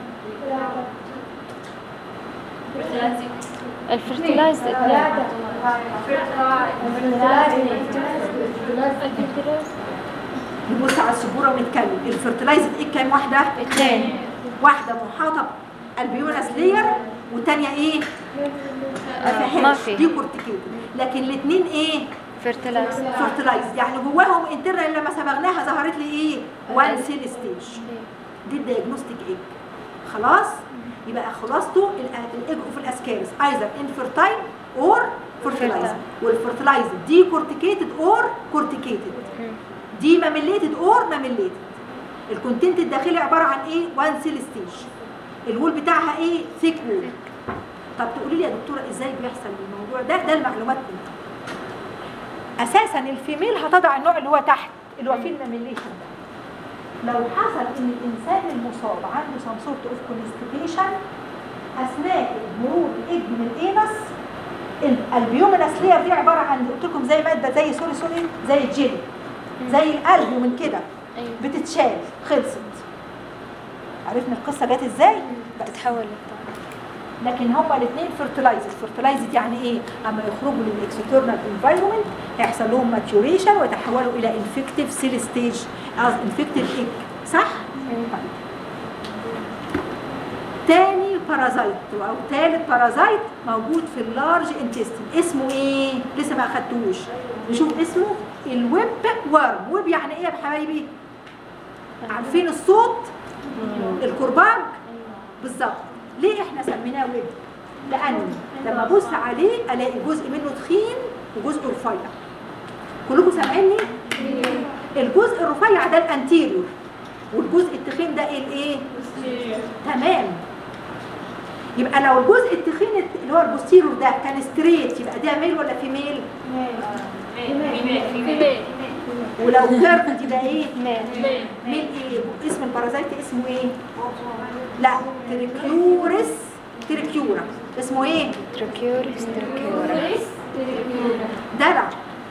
الفرتلايز ثلاثة نبص على السبوره ونتكلم الفرتلايزد ايج كام واحده اثنين واحده محاطه البيونس لير والثانيه ايه ما فيهاش ما في. دي كورتيكيتد لكن الاثنين ايه فرتلايز فرتلايز يعني جواهم انترنال لما صبغناها ظهرت لي ايه وان سيل ستيج دي الدياجنوستيك ايج خلاص يبقى خلاصته الايج اوف الاسكارس ايذر انفيرتايل اور فرتلايز والفرتلايز دي كورتيكيتد اور كورتيكيتد دي ماميليتد اور ماميليتد الكونتنت الداخلي عباره عن ايه وان سيل ستيج الوول بتاعها ايه ثيك وول طب تقولي لي يا دكتوره ازاي بيحصل الموضوع ده ده المعلومات كلها اساسا الفيميل هتضع النوع اللي هو تحت اللي هو فيه الماميليشن ده لو حصل ان الانسان المصاب عنده some sort of constipation اثناء مرور الايد من الانس الالبيومينس لير دي عباره عن قلت لكم زي ماده زي سوري سوري زي الجيلي زي الالبيومين كده ايوه بتتشال خلصت عرفنا القصه جت ازاي بتتحول للطعم لكن هما الاثنين فيرتلايزد فيرتلايزد يعني ايه اما يخرجوا للاكسترنال انفايرمنت هيحصل لهم ماتيوريشن ويتحولوا الى انفكتيف سيل ستيج قصدي انفكتيف ايج صح طيب. تاني بارازايت او تالت بارازايت موجود في اللارج انتستين اسمه ايه لسه ما اخدتوش نشوف اسمه الويب ورم ويب يعني ايه يا حبايبي عارفين الصوت الكرباج بالظبط ليه احنا سميناه ويب لان لما ابص عليه الاقي جزء منه تخين وجزء رفيع كلكم سامعيني الجزء الرفيع ده الانتيريور والجزء التخين ده ايه الايه تمام يبقى لو الجزء التخين اللي هو البوستيرور ده كان ستريت يبقى ده ميل ولا فيميل ولو كيرف يبقى ايه مال ميل ايه اسم البارازايت اسمه ايه لا تريكيورس تريكيورا اسمه ايه تركيورس تركيورا درع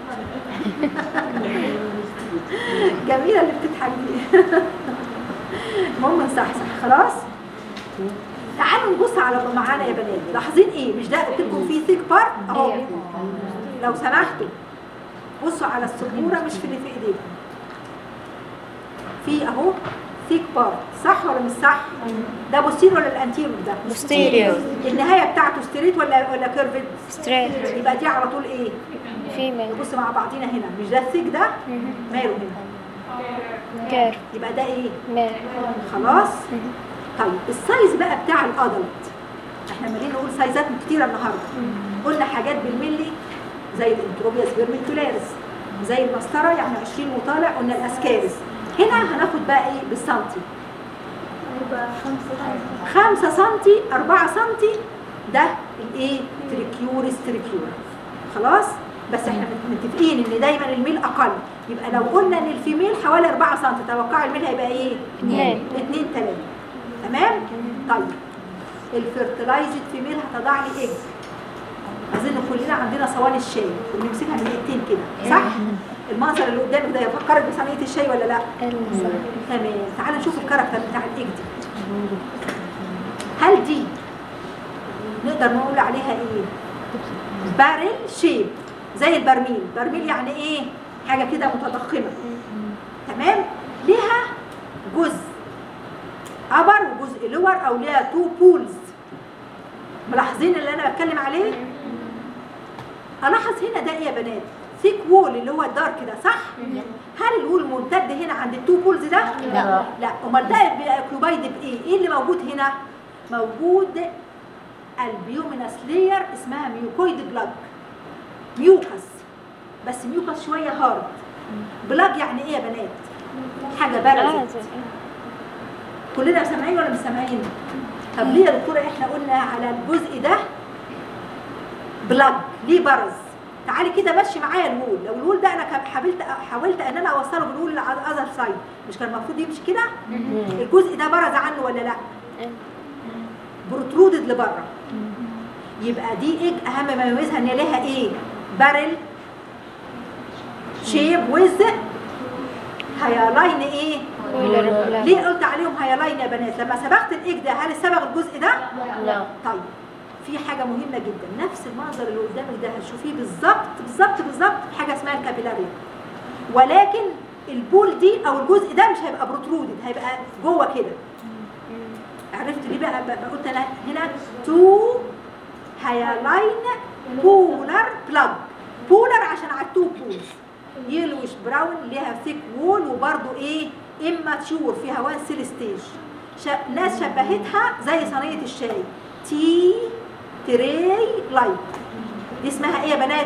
جميلة اللي بتضحك دي المهم نصحصح خلاص تعالوا نبص على معانا يا بنات لاحظين ايه مش ده قلت لكم فيه ثيك بارت اهو لو سمحتوا بصوا على السبوره مش في اللي في ايديكم في اهو ثيك بارت صح ولا مش صح ده بوستير ولا الانتيرور ده بوستيريور النهايه بتاعته ستريت ولا ولا كيرفد ستريت يبقى دي على طول ايه فيميل نبص مع بعضينا هنا مش ده الثيك ده ماله هنا كيرف يبقى ده ايه مال خلاص طيب السايز بقى بتاع الادلت احنا عمالين نقول سايزات كتيره النهارده قلنا حاجات بالملي زي الانتروبيا سبيرميكولاريس زي المسطره يعني 20 وطالع قلنا الاسكاريس هنا هناخد بقى ايه بالسنتي يبقى خمسة 5 سنتي 4 سنتي ده الايه تريكيوريس تريكيورا خلاص بس احنا متفقين ان دايما الميل اقل يبقى لو قلنا ان الفيميل حوالي 4 سم توقع الميل هيبقى ايه اتنين. 2 3 تمام طيب الفيرتلايزد فيميل هتضع لي ايه اظن كلنا عندنا صواني الشاي بنمسكها من ايدتين كده صح المنظر اللي قدامك ده يفكرك بصينيه الشاي ولا لا تمام تعال نشوف الكاركتر بتاع الايج دي هل دي نقدر نقول عليها ايه بارل شيب زي البرميل برميل يعني ايه حاجه كده متضخمه تمام ليها جزء ابر وجزء لور او ليها تو بولز ملاحظين اللي انا بتكلم عليه الاحظ هنا ده ايه يا بنات ثيك وول اللي هو الدارك ده صح هل الوول ممتد هنا عند التو بولز ده لا. لا امال ده بيأكلوبايد بايه ايه اللي موجود هنا موجود البيومينس لير اسمها ميوكويد بلاج ميوكس بس ميوكس شويه هارد بلاج يعني ايه يا بنات حاجه بارزه عازل كلنا سامعين ولا مش سامعين طب ليه يا دكتوره احنا قلنا على الجزء ده بلاج ليه برز تعالي كده مشي معايا الوول لو الوول ده انا كان حاولت حاولت ان انا اوصله بالوول على الاذر سايد مش كان المفروض يمشي كده الجزء ده برز عنه ولا لا بروترودد لبره يبقى دي ايه اهم ما يميزها ان ليها ايه بارل شيب ويز هيالاين ايه ليه قلت عليهم هيالاين يا بنات لما صبغت الايج ده هل صبغ الجزء ده لا طيب في حاجه مهمه جدا نفس المنظر اللي قدامك ده هتشوفيه بالظبط بالظبط بالظبط في حاجه اسمها الكابيلاريا ولكن البول دي او الجزء ده مش هيبقى بروترودد هيبقى جوه كده عرفت ليه بقى بقى قلت انا هنا تو هيالاين بولار بلاج بولار عشان على التو بولز يلوش براون ليها ثيك وول وبرده ايه اماتشور فيها وان سيل ستيج شا... ناس شبهتها زي صينيه الشاي تي تري لايت دي اسمها ايه يا بنات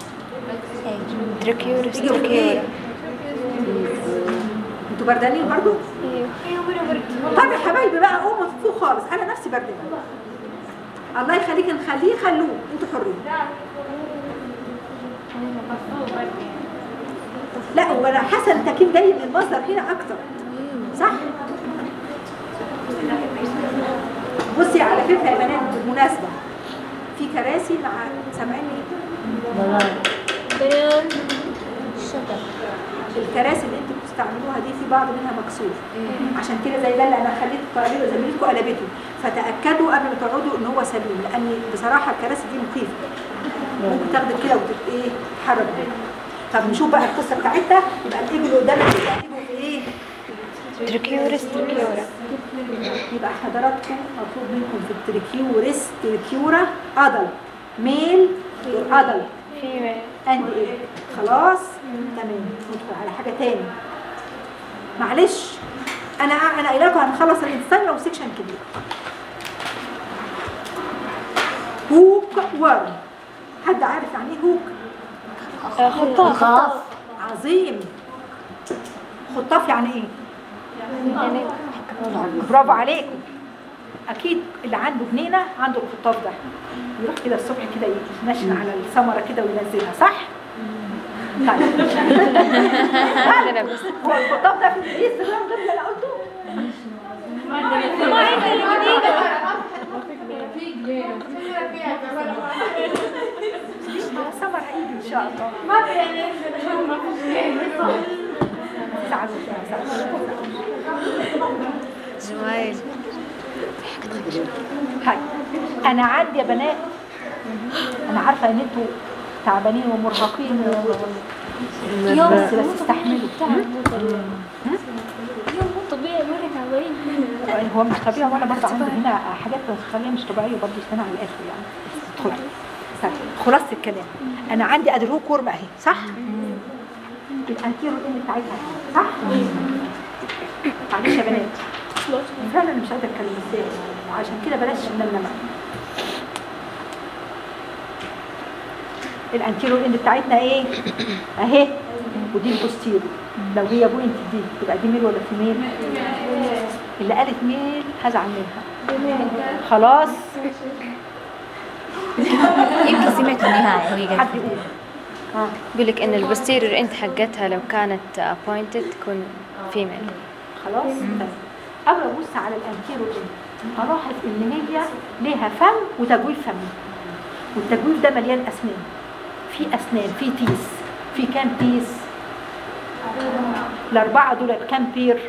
تركيورس تيجي في ايه تركيورا انتوا بردانين برضو ايوه طب يا حبايبي بقى قوموا فوق خالص انا نفسي بردانه الله يخليك نخليه خلوه انتوا حرين لا وانا حاسه التكييف جاي من المصدر هنا اكتر صح بصي على فكره يا بنات بالمناسبه في كراسي مع سامعيني ضلال الكراسي اللي انتوا بتستعملوها دي في بعض منها مكسور عشان كده زي ده اللي انا خليت قريبه زميلتكم قلبته فتاكدوا قبل ما تقعدوا ان هو سليم لان بصراحه الكراسي دي مخيفه ممكن تاخدك كده وتت ايه تتحرك بيها طب نشوف بقى القصه بتاعتها يبقى الايجو اللي قدامك ده ايجو في ايه تركيورس تركيورا يبقى حضراتكم مطلوب منكم في التريكيوريس تريكيورا ادل ميل ادل فيميل اند ايه خلاص تمام ندخل على حاجه تاني معلش انا انا قايله لكم هنخلص الانسان لو سيكشن كبير هوك ورم حد عارف يعني ايه هوك خطاف عظيم خطاف يعني ايه يعني برافو عليكم اكيد اللي عنده جنينه عنده الخطاف ده يروح كده الصبح كده يتنشن على الثمره كده وينزلها صح طيب عندنا بس هو الخطاف ده في الانستغرام غير اللي انا قلته في جنيه سمر هيجي ان شاء الله ما تزعلوا جمايل هاي انا عندي يا بنات انا عارفه ان انتوا تعبانين ومرهقين يوم بس بس استحملوا يوم مو طبيعي مرة تعبانين هو مش طبيعي وانا برضه عندي هنا حاجات بتخليها مش طبيعيه برضه استنى على الاخر يعني ادخلي استنى. خلاصه الكلام انا عندي ادرو كورم اهي صح؟ الانتيرو اللي بتاعتها أهي، صح؟ معلش يا بنات فعلا مش قادره اتكلم ازاي عشان كده بلاش ننمى الانتيرو اند بتاعتنا ايه اهي ودي البوستيرو لو هي بوينت دي تبقى دي ميل ولا فيميل اللي قالت ميل هزعل منها خلاص يمكن سمعت النهاية وهي حد قالت يقول اه بيقول لك ان البوستيريور انت حقتها لو كانت ابوينتد تكون فيميل خلاص طيب. قبل ابص على الانتيرو اند هلاحظ ان هي ليها فم وتجويف فم والتجويف ده مليان اسنان في اسنان في تيس في كام تيس الاربعه دول كام بير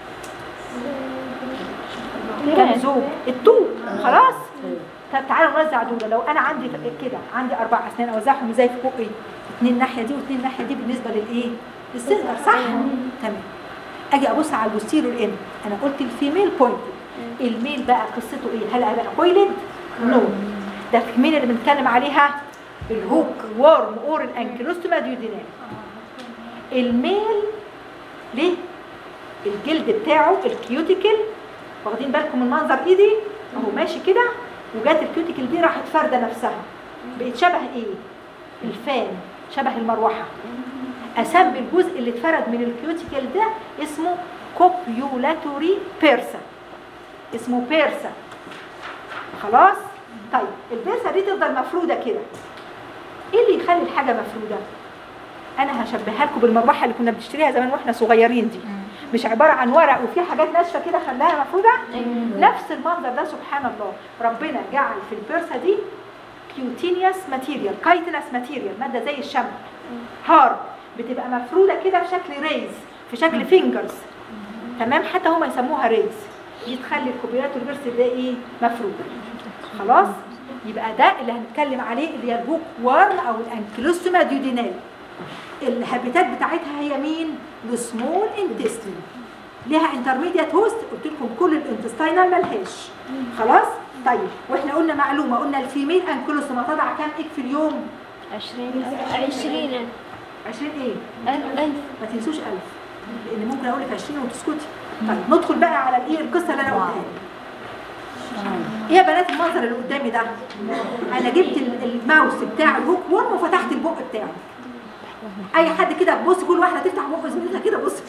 كام زوج التو خلاص طب تعالوا نوزع دول لو انا عندي كده عندي اربع اسنان اوزعهم ازاي في بقي اثنين الناحيه دي واثنين الناحيه دي بالنسبه للايه للسنتر صح تمام اجي ابص على البوستيريور اند انا قلت الفيميل بوينت الميل بقى قصته ايه هل بقى كويلد نو ده في مين اللي بنتكلم عليها الهوك وورم اور الانكلوستوما ديودينال الميل ليه الجلد بتاعه الكيوتيكل واخدين بالكم من منظر ايدي اهو ماشي كده وجات الكيوتيكل دي راحت فارده نفسها بقت شبه ايه الفان شبه المروحه اسمي الجزء اللي اتفرد من الكيوتيكل ده اسمه كوبيولاتوري بيرسا اسمه بيرسا خلاص طيب البيرسا دي تفضل مفروده كده ايه اللي يخلي الحاجه مفروده انا هشبهها لكم بالمروحه اللي كنا بنشتريها زمان واحنا صغيرين دي مش عباره عن ورق وفي حاجات ناشفه كده خلاها مفروده نفس المنظر ده سبحان الله ربنا جعل في البيرسا دي كيوتينيوس ماتيريال كايتنس ماتيريال ماده زي الشمع هارد بتبقى مفروده كده في شكل ريز في شكل فينجرز تمام حتى هما يسموها ريز دي تخلي الكوبيرات والبرس ده ايه مفروض خلاص يبقى ده اللي هنتكلم عليه اللي هي البوك وارم او الانكلوستوما ديودينال الهابيتات بتاعتها هي مين السمول انتستين ليها انترميديات هوست قلت لكم كل الانتستينال ملهاش خلاص طيب واحنا قلنا معلومه قلنا الفيميل انكلوستوما تضع كام ايك في اليوم 20 عشرين 20 ايه ألف ما تنسوش ألف لأن ممكن أقول لك 20 وتسكتي طيب ندخل بقى على الإيه القصة اللي أنا قلتها لك. إيه يا بنات المنظر اللي قدامي ده أنا جبت ال- الماوس بتاع الهوك وورم وفتحت البق بتاعه أي حد كده بص كل واحدة تفتح بق زميلتها كده بص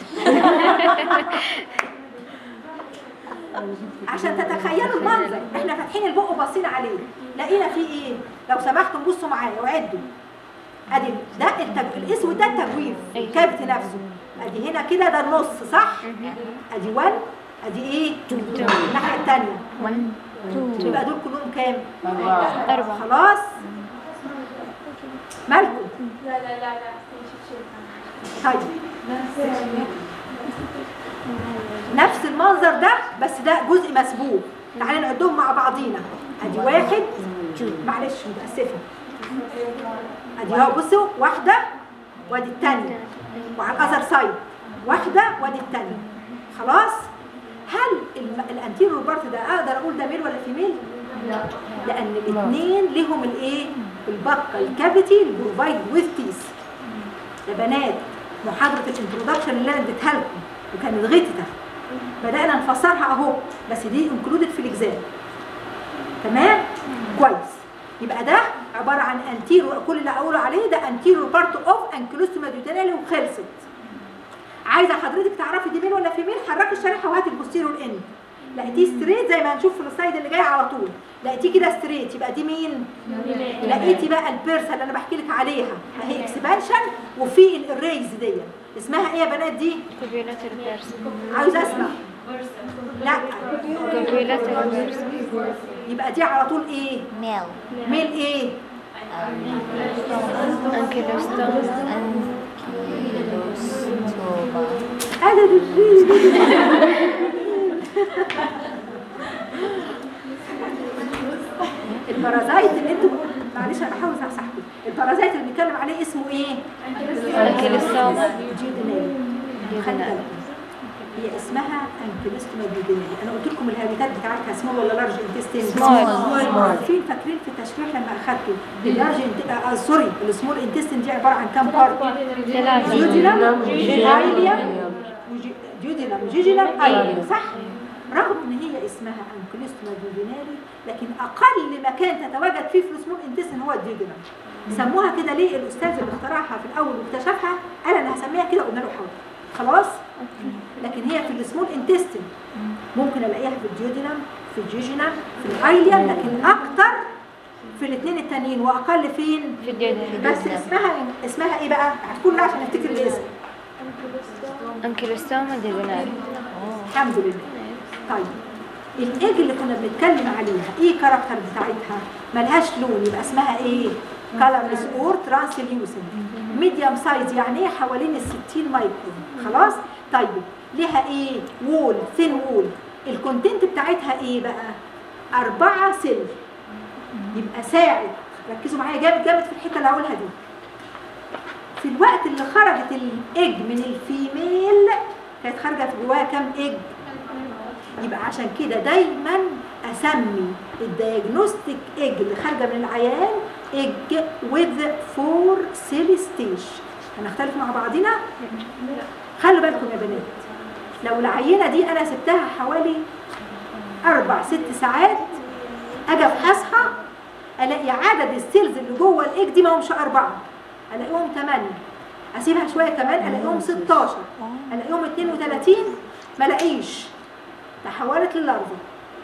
عشان تتخيلوا المنظر احنا فاتحين البق وباصين عليه لقينا فيه ايه لو سمحتم بصوا معايا وعدوا ادي ده التج... الاسود ده التجويف الكافيتي نفسه ادي هنا كده ده النص صح ادي 1 ادي ايه الناحيه الثانيه يبقى دول كلهم كام أربعة خلاص مالكم لا لا لا لا طيب نفس المنظر ده بس ده جزء مسبوق تعالى نعدهم مع بعضينا ادي واحد معلش متاسفه ادي اهو بصوا واحده وادي الثانيه وعلى الاذر سايد واحده وادي الثانيه خلاص هل الم- الانتيريور بارت ده اقدر اقول ده ميل ولا فيميل لان الاثنين لهم الايه البقه الكافيتي البروفايد ويز تيس يا بنات محاضره الانترودكشن اللي انا اديتها لكم وكانت غتة بدانا نفسرها اهو بس دي انكلودد في الاجزاء تمام كويس يبقى ده عباره عن انتيرو كل اللي اقوله عليه ده انتيرو بارت اوف انكلوستوما ديوتينالي وخلصت عايزه حضرتك تعرفي دي ميل ولا فيميل حركي الشريحه وهاتي البوستيرور اند لقيتيه ستريت زي ما هنشوف في السلايد اللي جاي على طول لقيتيه كده ستريت يبقى دي مين لقيتي بقى البيرسا اللي انا بحكي لك عليها اهي اكسبانشن وفي الريز دي اسمها ايه يا بنات دي كوبيولاتر بيرس عاوزه اسمع لا كوبيولاتر بيرس يبقى دي على طول ايه ميل ميل ايه أنكيلوستوم أنكيلوستوما عدد الريز البارازايت اللي انتوا معلش انا بحاول اصححكم البارازايت اللي بنتكلم عليه اسمه ايه أنكيلوستوم جيودينالي خلي بالك. هي اسمها انكيلوستوما جيودينالي انا قلت لكم الهابيتات بتاعتها سمول ولا لارج انتستين Small. عارفين فاكرين في التشريح لما اخدته اللارج انت... آه سوري السمول انتستين دي عباره عن كام بارت ثلاثة جيودينام ايليا جيودينام جيجينام ايليا صح رغم ان هي اسمها انكلوستوما جيودينالي لكن اقل مكان تتواجد فيه في السمول انتستين هو الجيودينام سموها كده ليه الاستاذ اللي اخترعها في الاول واكتشفها قال انا هسميها كده قلنا له حاضر خلاص لكن هي في السمول انتستين ممكن الاقيها في الجيودينام في الجيجينام في الايليا لكن اكتر في الاثنين التانيين واقل فين في الجدل بس اسمها اسمها ايه بقى هتكون عشان نفتكر الاسم أنكيلوستوم ديجونال الحمد لله طيب الايج اللي كنا بنتكلم عليها ايه كاركتر بتاعتها ملهاش لون يبقى اسمها ايه كالرلس اور ترانسليوسنت ميديوم سايز يعني ايه حوالين ال 60 مايكرون خلاص طيب ليها ايه وول ثين وول الكونتنت بتاعتها ايه بقى أربعة سيل يبقى ساعد ركزوا معايا جامد جامد في الحته اللي هقولها دي في الوقت اللي خرجت الايج من الفيميل كانت خارجه في جواها كام ايج يبقى عشان كده دايما اسمي الدياجنوستيك ايج اللي خارجه من العيان ايج وذ فور سيل ستيج هنختلف مع بعضنا خلوا بالكم يا بنات لو العينه دي انا سبتها حوالي اربع ست ساعات اجي افحصها الاقي عدد السيلز اللي جوه الايج دي ما همش اربعه الاقيهم 8 اسيبها شويه كمان الاقيهم 16 الاقيهم 32 ما الاقيش تحولت للارض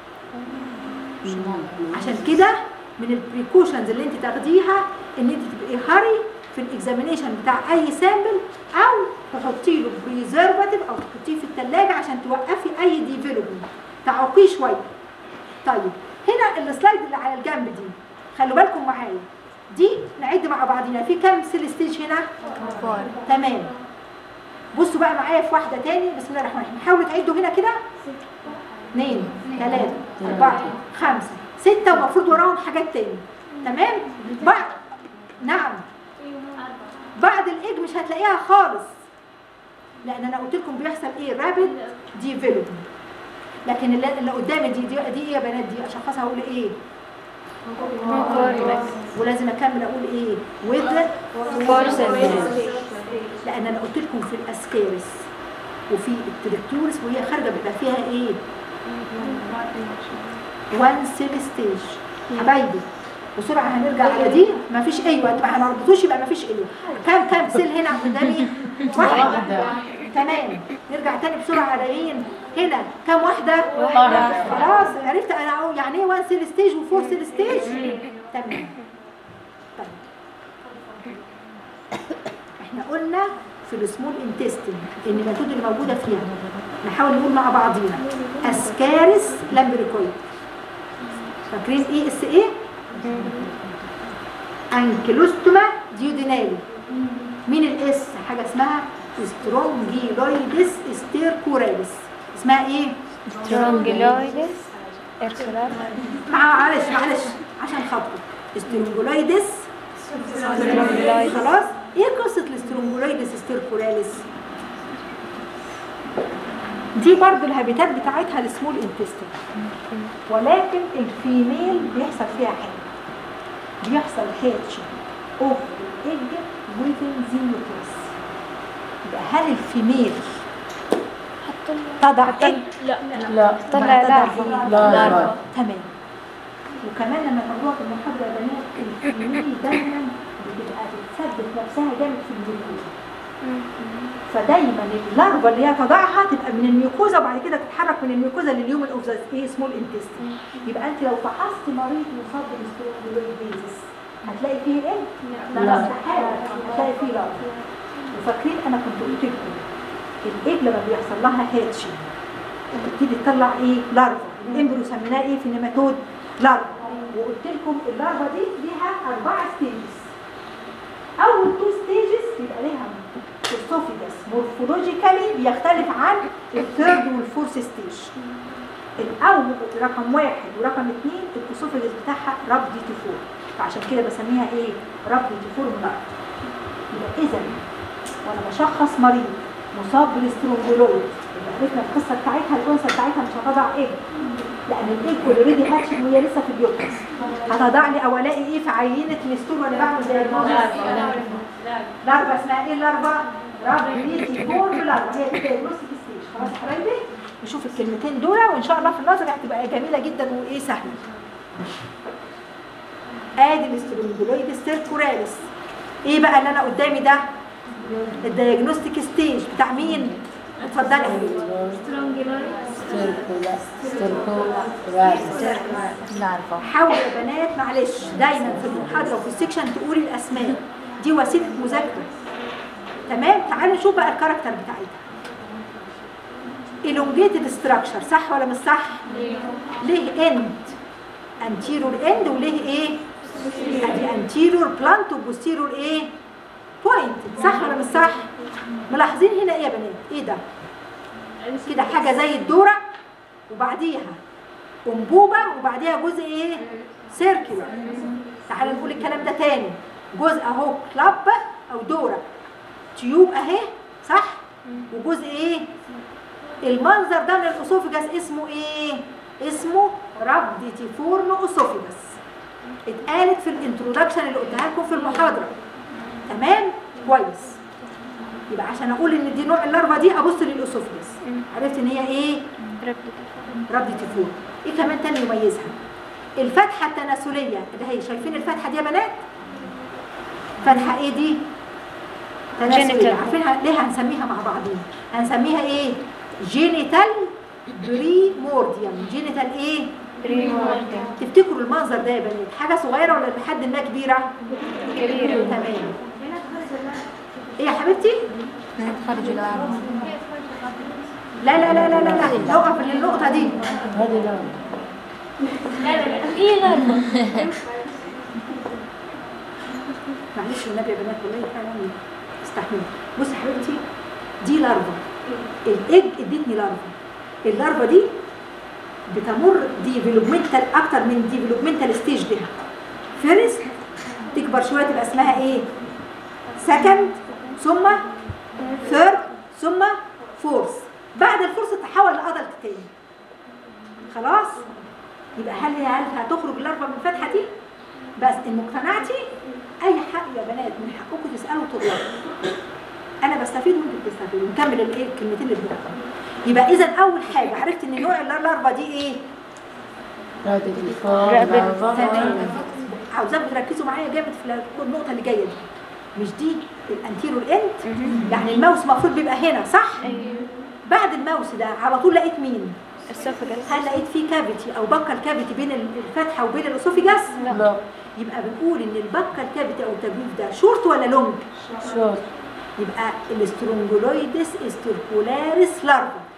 عشان كده من البريكوشنز اللي انت تاخديها ان انت تبقي هاري في الاكزامينيشن بتاع اي سامبل او تحطي له بريزرفاتيف او تحطيه في الثلاجه عشان توقفي اي ديفلوبمنت تعوقيه شويه طيب هنا السلايد اللي على الجنب دي خلوا بالكم معايا دي نعد مع بعضينا في كام سيل ستيج هنا فور تمام بصوا بقى معايا في واحده تاني بسم الله الرحمن الرحيم حاولوا تعدوا هنا كده اثنين ثلاثة أربعة خمسة ستة ومفروض وراهم حاجات تاني تمام بعد نعم بعد الايج مش هتلاقيها خالص لان انا قلت لكم بيحصل ايه رابid ديفلوبمنت لكن اللي, اللي قدامي دي, دي دي ايه يا بنات دي اشخصها اقول ايه ولازم اكمل اقول ايه with Forceps. لان انا قلت لكم في الاسكارس وفي التريكتورس وهي خارجه بيبقى فيها ايه وان سيل ستيج حبايبي بسرعه هنرجع على دي مفيش ايوه انتوا ما ربطوش يبقى مفيش ايوه كام كام سيل هنا قدامي واحده تمام نرجع تاني بسرعه على مين هنا كام واحده خلاص عرفت انا أقول يعني ايه وان سيل ستيج وفور سيل ستيج تمام طيب احنا قلنا في السمول انتستين ان الميثود اللي موجوده فيها نحاول نقول مع بعضينا اسكارس لامبريكويد فاكرين ايه اس ايه انكلوستوما ديودينالي مين الاس حاجه اسمها سترونجيلويدس ستيركوراليس اسمها ايه ترونجلويدس إركولار مع معلش معلش عشان خاطري سترونجولايدس خلاص ايه قصه الاسترونجولايدس ستيركوراليس دي برضو الهابيتات بتاعتها السمول انتستين ولكن الفيميل بيحصل فيها حاجه بيحصل هاتش اوف ايج ويزن زيوترس يبقى هل الفيميل تضع ايج لا طلع ما تضع لارفا إيه؟ لا لا تمام وكمان لما تاخدوها في المحاضره يا بنات الفيميل دايما بتبقى بتثبت نفسها جامد في الميوكوزا فدايما اللارفا اللي هي تضعها تبقى من الميوكوزا وبعد كده تتحرك من الميوكوزا لليوم اوف ذا ايه سمول انتستين يبقى انت لو فحصت مريض مصاب بالسترومبولويديزيس هتلاقي فيه ايه؟ لا استحاله هتلاقي فيه لارفا وفاكرين انا كنت قلت لكم الايج لما بيحصل لها هاتشنج بتبتدي تطلع ايه لارفا الامبريو سميناه ايه في النيماتود لارفا وقلت لكم اللارفا دي ليها اربع ستيجز اول تو ستيجز بيبقى ليها الاسوفيجاس مورفولوجيكالي بيختلف عن الثيرد والفورث ستيج الاول رقم واحد ورقم اثنين الاسوفيجاس بتاعها ربدي تيفور فعشان كده بسميها ايه ربدي تيفور لارفا يبقى اذا وانا بشخص مريض مصاب بالاسترومبولويد يبقى عرفنا القصه بتاعتها الانثى بتاعتها مش هتضع ايه لان الايج اوريدي هاتشن وهي لسه في اليوترس هتضع لي او الاقي ايه في عينه مستور وانا بعمل زي لارفا اسمها ايه اللارفا؟ رابع بيتي فور لارفا هي دي دايجنوستيك ستيج خلاص يا حبايبي نشوف الكلمتين دول وان شاء الله في النظر هتبقى جميله جدا وايه سهله ادي الاسترومبولويد سيركوراليس ايه بقى اللي انا قدامي ده الدايجنوستيك ستيج بتاع مين اتفضلي يا حبيبتي نعرفه حاولوا يا بنات معلش دايما في المحاضره وفي السكشن تقولي الاسماء دي وسيله مذاكره تمام تعالوا نشوف بقى الكاركتر بتاعتها elongated structure صح ولا مش صح ليه end anterior end وليه ايه ادي anterior plant وposterior ايه point صح ولا مش صح ملاحظين هنا ايه يا بنات ايه ده كده حاجه زي الدوره وبعديها انبوبه وبعديها جزء ايه سيركيولار تعالوا نقول الكلام ده تاني جزء اهو كلاب او دوره تيوب اهي صح وجزء ايه المنظر ده من الاسوفجاس اسمه ايه اسمه رابديتيفورن اسوفجاس اتقالت في الانترودكشن اللي قلتها لكم في المحاضره تمام كويس يبقى عشان اقول ان دي نوع اللارفا دي ابص للاسوفجاس عرفت ان هي ايه رابديتيفورن ايه كمان تاني يميزها الفتحه التناسليه ده هي شايفين الفتحه دي يا بنات فتحه ايه دي تناسليه Genital. عارفين ليه هنسميها مع بعضين هنسميها ايه جينيتال بريمورديوم جينيتال ايه تفتكروا المنظر ده يا بنات حاجه صغيره ولا لحد ما كبيره كبيرة. تمام ايه يا حبيبتي خرج العام لا لا لا لا لا لا نقف للنقطه دي هذه لا معلش والنبي يا بنات والله فعلا استحملوا بصي يا حبيبتي دي لارفا الايج ادتني لارفا اللارفا دي بتمر ديفلوبمنتال اكتر من ديفلوبمنتال ستيج لها فيرست تكبر شويه تبقى اسمها ايه سكند ثم ثيرد ثم فورث بعد الفورث تتحول لادلت تاني خلاص يبقى هل هي هل هتخرج اللارفا من الفتحه دي بس ان اقتنعتي اي حق يا بنات من حقكم تسالوا وتغلطوا انا بستفيد وانتوا بتستفيدوا نكمل الايه الكلمتين اللي بنقولهم يبقى اذا اول حاجه عرفت ان نوع اللارفا دي ايه هذه الفار تمام عاوزاكم تركزوا معايا جامد في النقطه اللي جايه دي مش دي الانتيرور اند يعني الماوس المفروض بيبقى هنا صح بعد الماوس ده على طول لقيت مين السوفجاس هل لقيت فيه كافيتي او بكر كافيتي بين الفتحه وبين الاسوفيجاس لا يبقى بنقول ان البكر كافيتي او التجويف ده شورت ولا لونج شور يبقى الاسترونجولويدس استركولاريس لارفا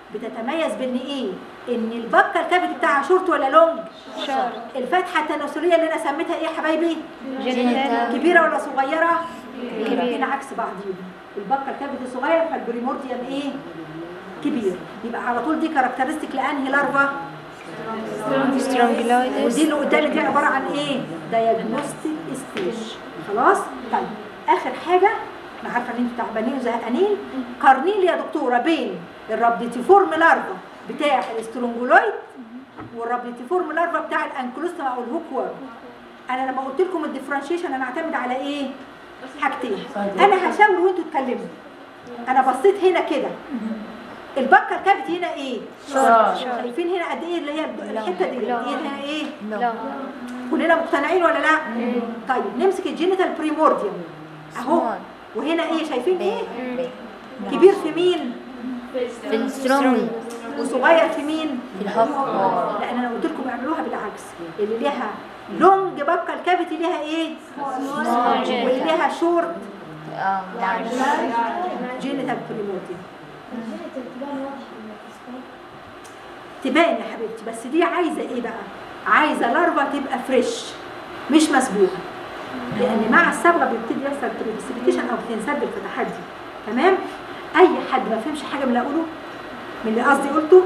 بتتميز بان ايه ان البكه الكافيتي بتاعها شورت ولا لونج شورت الفتحه التناسليه اللي انا سميتها ايه يا حبايبي جينيتال كبيره ولا صغيره كبيرة. الاثنين عكس بعضيهم البكه الكافيتي صغير فالبريمورديوم ايه كبير يبقى على طول دي كاركترستيك لانهي لارفا سترونجلويدس ودي اللي قدامي دي عباره عن ايه دايجنوستيك ستيج خلاص طيب اخر حاجه انا عارفه ان انتوا تعبانين وزهقانين قارنين لي يا دكتوره بين الرابديتيفورم لارفا بتاع الاسترونجولويد والرابديتيفورم لارفا بتاع الانكلوستوم او الهوك وورم انا لما قلت لكم الديفرنشيشن انا اعتمد على ايه حاجتين انا هشاور وانتوا تكلموا انا بصيت هنا كده البكه الكافيتي هنا ايه شايفين هنا قد ايه اللي هي الحته دي اللي هي هنا ايه لا كلنا مقتنعين ولا لا طيب نمسك الجينيتال بريمورديوم اهو وهنا ايه شايفين ايه كبير في مين في السترونج وصغير في مين في الهوك لان انا قلت لكم اعملوها بالعكس اللي ليها لونج بكه الكافيتي ليها ايه واللي ليها شورت اه نعم جينيتال بريمورديوم تبان واضحة من التصوير. تبان يا حبيبتي بس دي عايزه ايه بقى عايزه لارفا تبقى فريش مش مسبوقه لان مع الصبغه بيبتدي يحصل بريسبيتيشن او بتنسد الفتحات دي تمام اي حد ما فهمش حاجه من اللي اقوله من اللي قصدي قلته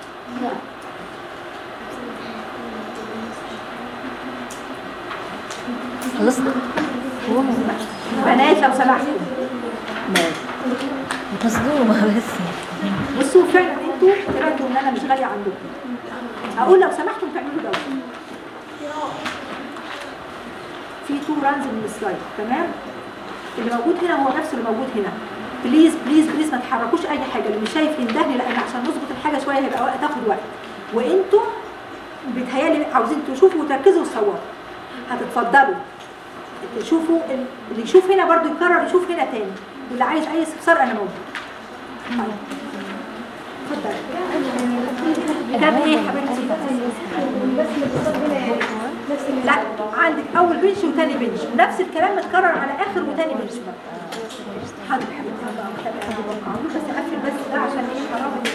خلصنا بنات لو سمحتوا مصدومة بس بصوا فعلا انتوا طلعتوا ان انا مش غاليه عندكم اقول لو سمحتوا تعملوا دوت في تو رانز من السلايد تمام اللي موجود هنا هو نفسه اللي موجود هنا بليز بليز بليز ما تحركوش اي حاجه اللي مش شايف يندهني لان عشان نظبط الحاجه شويه هيبقى وقت تاخد وقت وانتوا بيتهيألي عاوزين تشوفوا وتركزوا وتصوروا هتتفضلوا تشوفوا ال- اللي يشوف هنا برضو يكرر يشوف هنا تاني واللي عايز اي استفسار انا موجود طيب. اتفضل كتاب ايه يا حبيبتي بس التصوير هنا نفس اللي لا عندك اول بنش وتاني بنش نفس الكلام متكرر على اخر وتاني بنش بقى حاضر يا حبيبتي هبقى- هبقى- هبقى- بس اقفل بس ده عشان ايه حرام